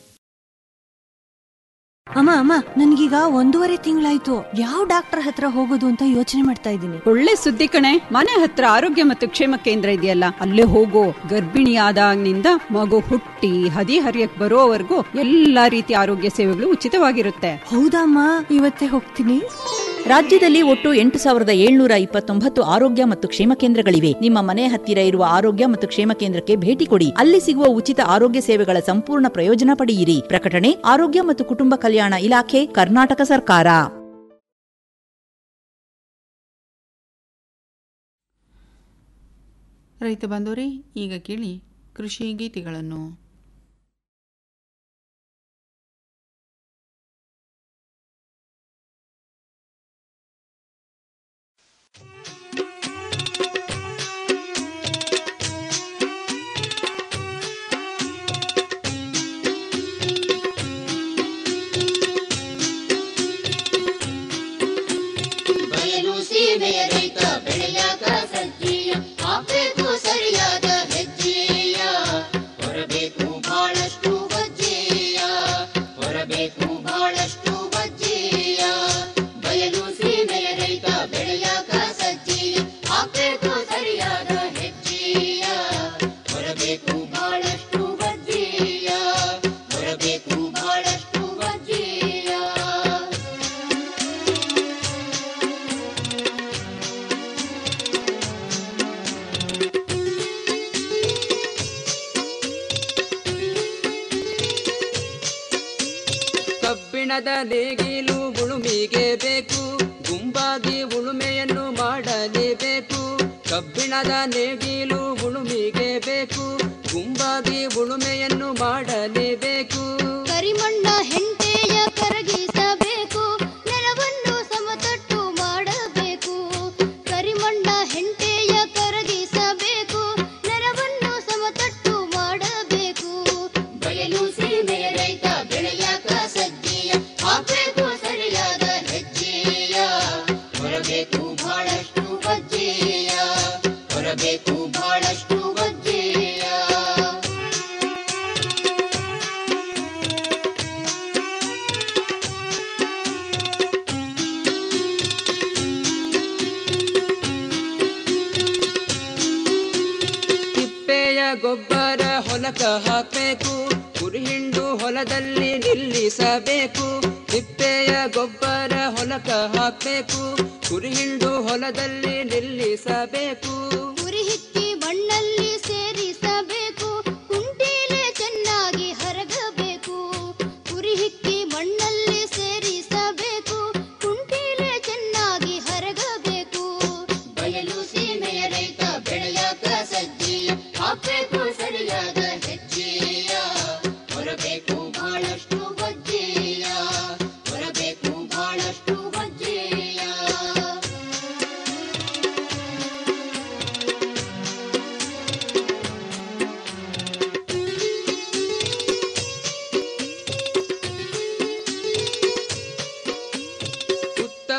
ಅಮ್ಮ ಅಮ್ಮ ನನ್ಗೀಗ ಒಂದೂವರೆ ತಿಂಗಳಾಯ್ತು ಯಾವ ಡಾಕ್ಟರ್ ಹತ್ರ ಹೋಗೋದು ಅಂತ ಯೋಚನೆ ಮಾಡ್ತಾ ಇದ್ದೀನಿ ಒಳ್ಳೆ ಸುದ್ದಿ ಕಣೆ ಮನೆ ಹತ್ರ ಆರೋಗ್ಯ ಮತ್ತು ಕ್ಷೇಮ ಕೇಂದ್ರ ಇದೆಯಲ್ಲ ಅಲ್ಲೇ ಹೋಗೋ ಗರ್ಭಿಣಿಯಾದಾಗಿನಿಂದ ಮಗು ಹುಟ್ಟಿ ಹದಿ ಹರಿಯಕ್ ಬರೋವರೆಗೂ ಎಲ್ಲಾ ರೀತಿಯ ಆರೋಗ್ಯ ಸೇವೆಗಳು ಉಚಿತವಾಗಿರುತ್ತೆ ಹೌದಮ್ಮ ಇವತ್ತೇ ಹೋಗ್ತೀನಿ ರಾಜ್ಯದಲ್ಲಿ ಒಟ್ಟು ಎಂಟು ಸಾವಿರದ ಏಳ್ನೂರ ಇಪ್ಪತ್ತೊಂಬತ್ತು ಆರೋಗ್ಯ ಮತ್ತು ಕ್ಷೇಮ ಕೇಂದ್ರಗಳಿವೆ ನಿಮ್ಮ ಮನೆ ಹತ್ತಿರ ಇರುವ ಆರೋಗ್ಯ ಮತ್ತು ಕ್ಷೇಮ ಕೇಂದ್ರಕ್ಕೆ ಭೇಟಿ ಕೊಡಿ ಅಲ್ಲಿ ಸಿಗುವ ಉಚಿತ ಆರೋಗ್ಯ ಸೇವೆಗಳ ಸಂಪೂರ್ಣ ಪ್ರಯೋಜನ ಪಡೆಯಿರಿ ಪ್ರಕಟಣೆ ಆರೋಗ್ಯ ಮತ್ತು ಕುಟುಂಬ ಕಲ್ಯಾಣ ಇಲಾಖೆ ಕರ್ನಾಟಕ ಸರ್ಕಾರ ರೈತ ಬಾಂಧವರೇ ಈಗ ಕೇಳಿ ಕೃಷಿ ಗೀತೆಗಳನ್ನು ಬಯಲು ಸೀಮೆಯ ರೈತ ಬೆಳೆಯಾಕ ಸಜ್ಜೀಯ ಹಾಕ್ಬೇಕು ಸರಿಯಾದ ಹೆಜ್ಜೆಯ ಹೊರಬೇಕು ಬಹಳಷ್ಟು ಬಜ್ಜೆಯ ಹೊರಬೇಕು ಬಹಳಷ್ಟು ಬಜ್ಜೆಯ ಬಯಲು ಸೀಮೆಯ ರೈತ ಬೆಳೆಯಾಕ ಸಜ್ಜೀಯ ಹಾಕ್ಬೇಕು ಸರಿಯಾದ ಹೆಜ್ಜೆಯ ಹೊರಬೇಕು ಬಹಳಷ್ಟು ಬಜ್ಜೆಯ ಹೊರಬೇಕು ಬಹಳಷ್ಟು ಬಜ್ಜೆಯ ಕಬ್ಬಿಣದ ನೇಗಿಲು ಉಳುಮಿಗೆ ಬೇಕು ಗುಂಪಾಗಿ ಉಳುಮೆಯನ್ನು ಮಾಡಲೇಬೇಕು ಕಬ್ಬಿಣದ ನೇಗಿಲು ಉಳುಮಿಗೆ ಬೇಕು ಗುಂಪಾಗಿ ಉಳುಮೆಯನ್ನು ಮಾಡಲೇಬೇಕು ಕರಿಮಣ್ಣ ಹೆಂಟೆಯ ಕರಗಿಸಬೇಕು ನೆಲವನ್ನು ಸಮತಟ್ಟು ಮಾಡಬೇಕು ಕರಿಮಣ್ಣ ಹೆಂಟೆಯ ಕರಗಿಸಬೇಕು ನೆಲವನ್ನು ಸಮತಟ್ಟು ಮಾಡಬೇಕು ಬಯಲು ಸೀಮೆಯ ರೈತ ಬೆಳೆಯಾಕ ಸಜ್ಜೆಯ ಹಾಕಬೇಕು ಸರಿಯಾದ ಹೆಜ್ಜೆಯ ಹೊರಬೇಕು ಬಹಳಷ್ಟು ಬಜ್ಜೆಯ ಹೊರಬೇಕು ಬಹಳಷ್ಟು ಬಜ್ಜೆಯ ತಿಪ್ಪೆಯ ಗೊಬ್ಬರ ಹೊಲಕ ಹಾಕಬೇಕು ಕುರಿಹಿಂಡು ಹೊಲದಲ್ಲಿ ನಿಲ್ಲಿಸಬೇಕು ತಿಪ್ಪೆಯ ಗೊಬ್ಬರ ಹೊಲಕ ಹಾಕಬೇಕು ಕುರಿಹಿಂಡು ಹೊಲದಲ್ಲಿ ನಿಲ್ಲಿಸಬೇಕು ಉರಿ ಹಿಕ್ಕಿ ಮಣ್ಣಲ್ಲಿ ಸೇರಿಸಬೇಕು ಕುಂಟೀಲೆ ಚೆನ್ನಾಗಿ ಹರಗಬೇಕು ಉರಿ ಹಿಕ್ಕಿ ಮಣ್ಣಲ್ಲಿ ಸೇರಿಸಬೇಕು ಕುಂಟೀಲೆ ಚೆನ್ನಾಗಿ ಹರಗಬೇಕು ಬಯಲು ಸೀಮೆಯ ರೈತ ಬೆಳೆಯಾಕ ಸಜ್ಜ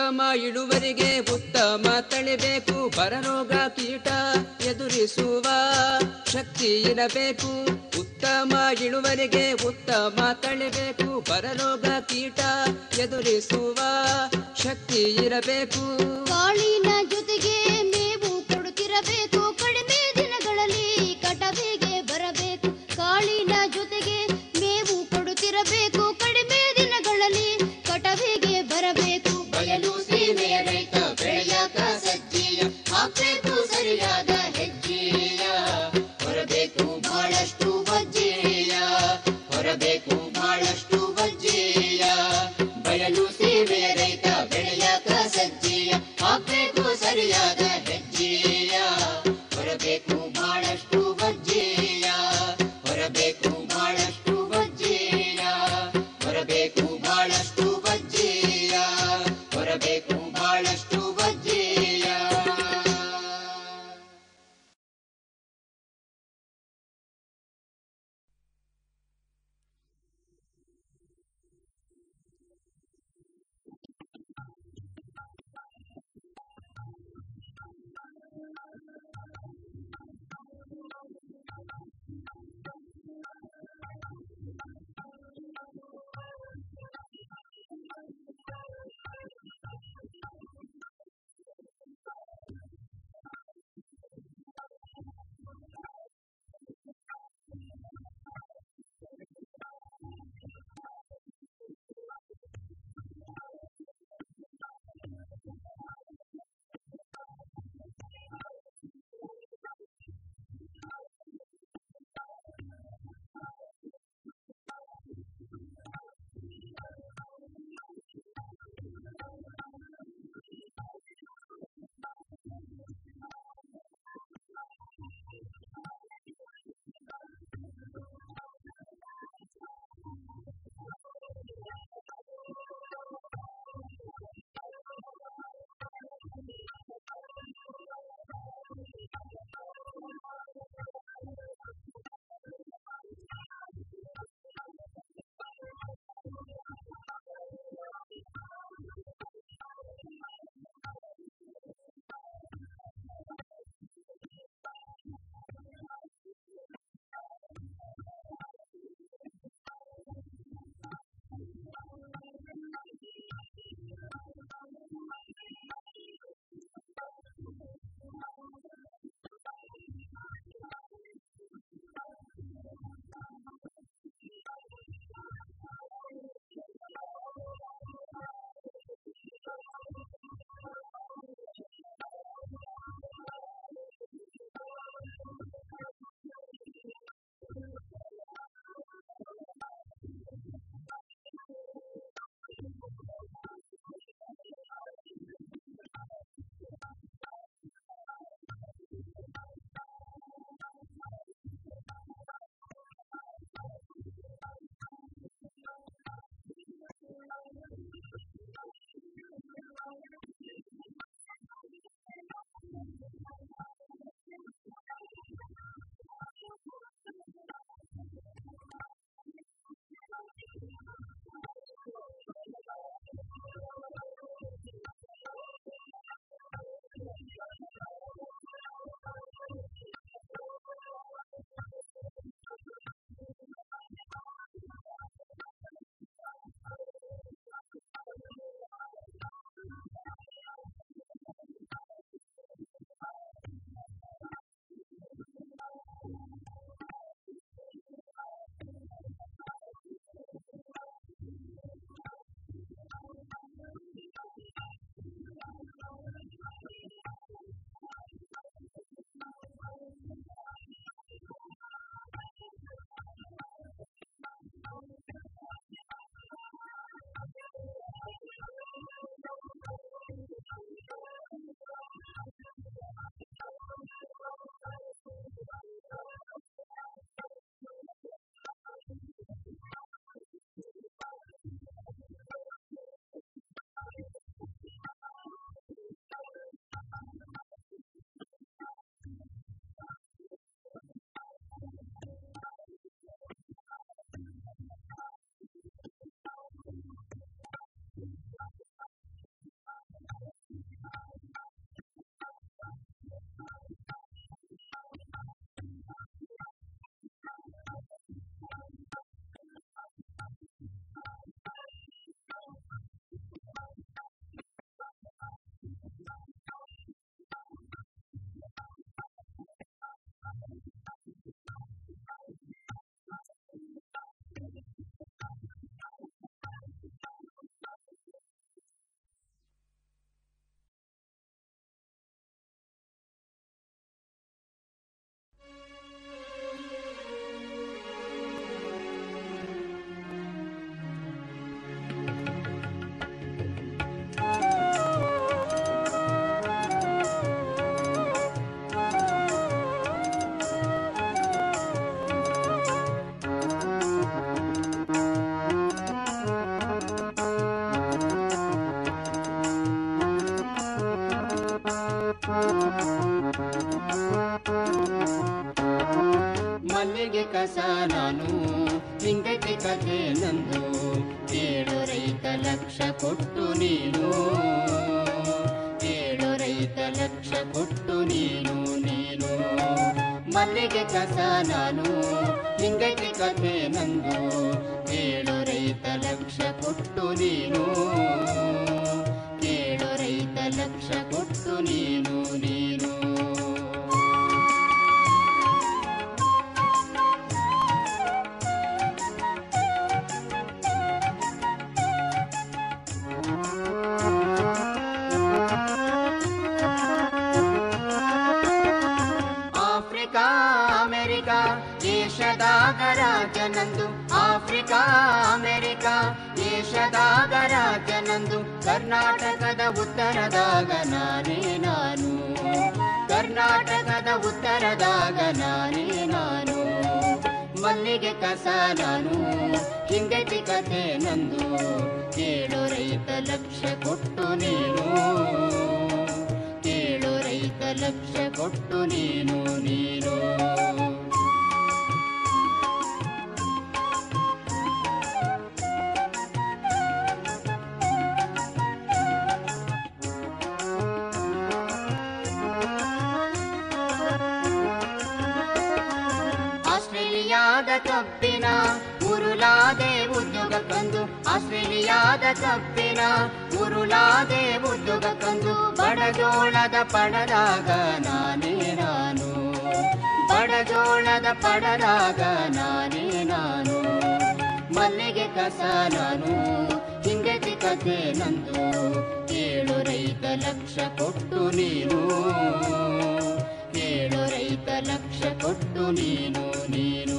ಉತ್ತಮ ಇಳುವರಿಗೆ ಉತ್ತಮ ತಳಿಬೇಕು ಬರರೋಗ ಕೀಟ ಎದುರಿಸುವ ಶಕ್ತಿ ಇರಬೇಕು ಉತ್ತಮ ಇಳುವರಿಗೆ ಉತ್ತಮ ತಳಿಬೇಕು ಬರರೋಗ ಕೀಟ ಎದುರಿಸುವ ಶಕ್ತಿ ಇರಬೇಕು ಕಾಳಿನ ಜೊತೆಗೆ ಮೇವು ಕೊಡುತ್ತಿರಬೇಕು ಕಡಿಮೆ ದಿನಗಳಲ್ಲಿ ಕಟವಿಗೆ ಬರಬೇಕು ಕಾಳಿನ ಜೊತೆಗೆ ಮೇವು ಕೊಡುತ್ತಿರಬೇಕು ಕಡಿಮೆ ದಿನಗಳಲ್ಲಿ ಕಟವಿಗೆ ಬರಬೇಕು ಬಯಲು ಸೀಮೆಯ ರೈತ ಬೆಳೆಯಾಕ ಸಜ್ಜೀಯ ಹಾಕ್ಬೇಕು ಸರಿಯಾದ ಹೆಜ್ಜೆಯ ಹೊರಬೇಕು ಬಹಳಷ್ಟು ವಜ್ಜೆಯ ಹೊರಬೇಕು ಬಹಳಷ್ಟು ವಜ್ಜೆಯ ಬಯಲು ಸೀಮೆಯ ರೈತ ಬೆಳೆಯಾಕ ಸಜ್ಜೀಯ ಹಾಕ್ಬೇಕು ಸರಿಯಾದ ಹೆಜ್ಜೆಯ ಹೊರಬೇಕು ಬಹಳಷ್ಟು ವಜ್ಜೆಯ ಹೊರಬೇಕು ಬಹಳಷ್ಟು ವಜ್ಜೆಯ ಹೊರಬೇಕು ಬಹಳಷ್ಟು ವಜ್ಜೆಯ ಹೊರಬೇಕು ಬಹಳಷ್ಟು ವಜ್ಜೆಯ ಕಸ ನಾನು ಹಿಂಗತಿ ಕಥೆ ನಂದು ಏಳು ರೈತ ಲಕ್ಷ ಕೊಟ್ಟು ನೀನು ಏಳು ರೈತ ಲಕ್ಷ ಕೊಟ್ಟು ನೀನು ನೀನು ಮಲ್ಲಿಗೆ ಕಸ ನಾನು ಹಿಂಗತಿ ಕಥೆ ನಂದು ಏಳು ರೈತ ಲಕ್ಷ ಕೊಟ್ಟು ನೀನು ಏಳು ರೈತ ಲಕ್ಷ ಕೊಟ್ಟು ನೀನು ನೀನು ಆಫ್ರಿಕಾ ಅಮೆರಿಕ ಏಷದಾಗ ರಾಜನಂದು ಆಫ್ರಿಕಾ ಅಮೆರಿಕ ಏಷದಾಗ ರಾಜನಂದು ಕರ್ನಾಟಕದ ಉತ್ತರದಾಗ ನಾನೇ ನಾನು ಕರ್ನಾಟಕದ ಉತ್ತರದಾಗ ನಾನೇ ನಾನು ಮಲ್ಲಿಗೆ ಕಸ ನಾನು ಹಿಂಗತಿ ಕಥೆ ನಂದು ಏಳು ರೈತ ಲಕ್ಷ ಕೊಟ್ಟು ನೀನು ಏಳು ರೈತ ಲಕ್ಷ ಕೊಟ್ಟು ನೀನು ನೀನು ಆಸ್ಟ್ರೇಲಿಯಾದ ಕಬ್ಬಿನ ಉರುಳಾದೆ ಉದ್ಯೋಗ ಕಂದು ಆಸ್ಟ್ರೇಲಿಯಾದ ಕಬ್ಬಿನ ಉರುಳಾದೆ ಉದ್ಯೋಗ ಕಂದು ಬಡಜೋಳದ ಪಡದಾಗ ನಾನೇ ನಾನು ಬಡಜೋಳದ ಪಡದಾಗ ನಾನೇ ನಾನು ಮಲ್ಲಿಗೆ ಕಸ ನಾನು ಹಿಂಗತಿ ಕಥೆ ನಂದು ಏಳು ರೈತ ಲಕ್ಷ ಕೊಟ್ಟು ನೀನು ಏಳು ರೈತ ಲಕ್ಷ ಕೊಟ್ಟು ನೀನು ನೀನು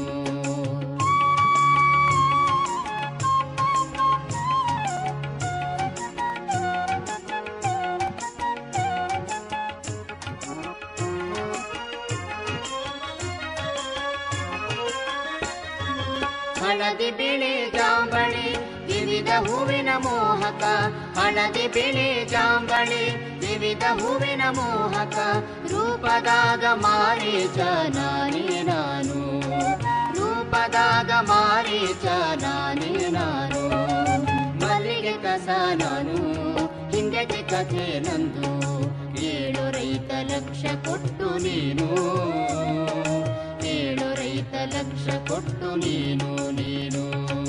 ಹಳದಿ ಬಿಳಿ ಜಾಂಬಳಿ ವಿವಿಧ ಹೂವಿನ ಮೋಹಕ ಹಳದಿ ಬಿಳಿ ಜಾಂಬಳಿ ವಿವಿಧ ಹೂವಿನ ಮೋಹಕ ರೂಪದಾಗ ಮಾರೀಚ ನಾನೇ ನಾನು ರೂಪದಾಗ ಮಾರೀಚ ನಾನೇ ನಾನು ಮಲ್ಲಿಗೆ ಕಸ ನಾನು ಹಿಂಗತಿ ಕಥೆ ನಂದು ಏಳು ರೈತ ಲಕ್ಷ ಕೊಟ್ಟು ನೀನು ಏಳು ರೈತ ಲಕ್ಷ ಕೊಟ್ಟು ನೀನು ನೀನು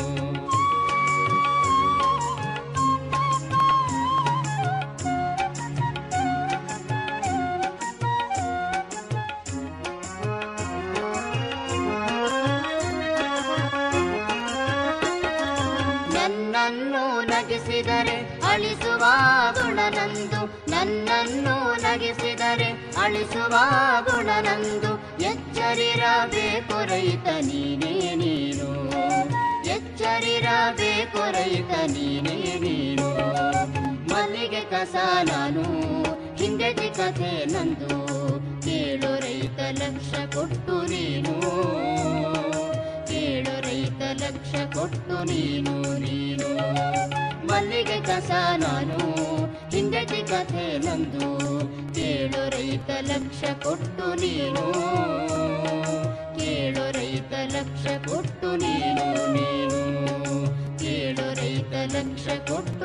ನನ್ನನ್ನು ನಗಿಸಿದರೆ ಅಳಿಸುವ ಗುಣನಂದು ನನ್ನನ್ನು ನಗಿಸಿದರೆ ಅಳಿಸುವ ಗುಣನಂದು ಎಚ್ಚರಿರಬೇಕು ರೈತ ನೀನೇ ನೀನು ಎಚ್ಚರಿರಬೇಕು ರೈತ ನೀನೇ ನೀನು ಮಲ್ಲಿಗೆ ಕಸ ನಾನು ಹಿಂದೆಗೆ ಕಥೆ ನಂದು ಏಳು ರೈತ ಲಕ್ಷ ಕೊಟ್ಟು ನೀನು ಏಳು ರೈತ ಲಕ್ಷ ಕೊಟ್ಟು ನೀನು ನೀನು ಮಲ್ಲಿಗೆ ಕಸ ನಾನು ಹಿಂದೆಗೆ ಕಥೆ ನಂದು ಏಳು ರೈತ ಲಕ್ಷ ಕೊಟ್ಟು ನೀನು ಏಳು ರೈತ ಲಕ್ಷ ಕೊಟ್ಟು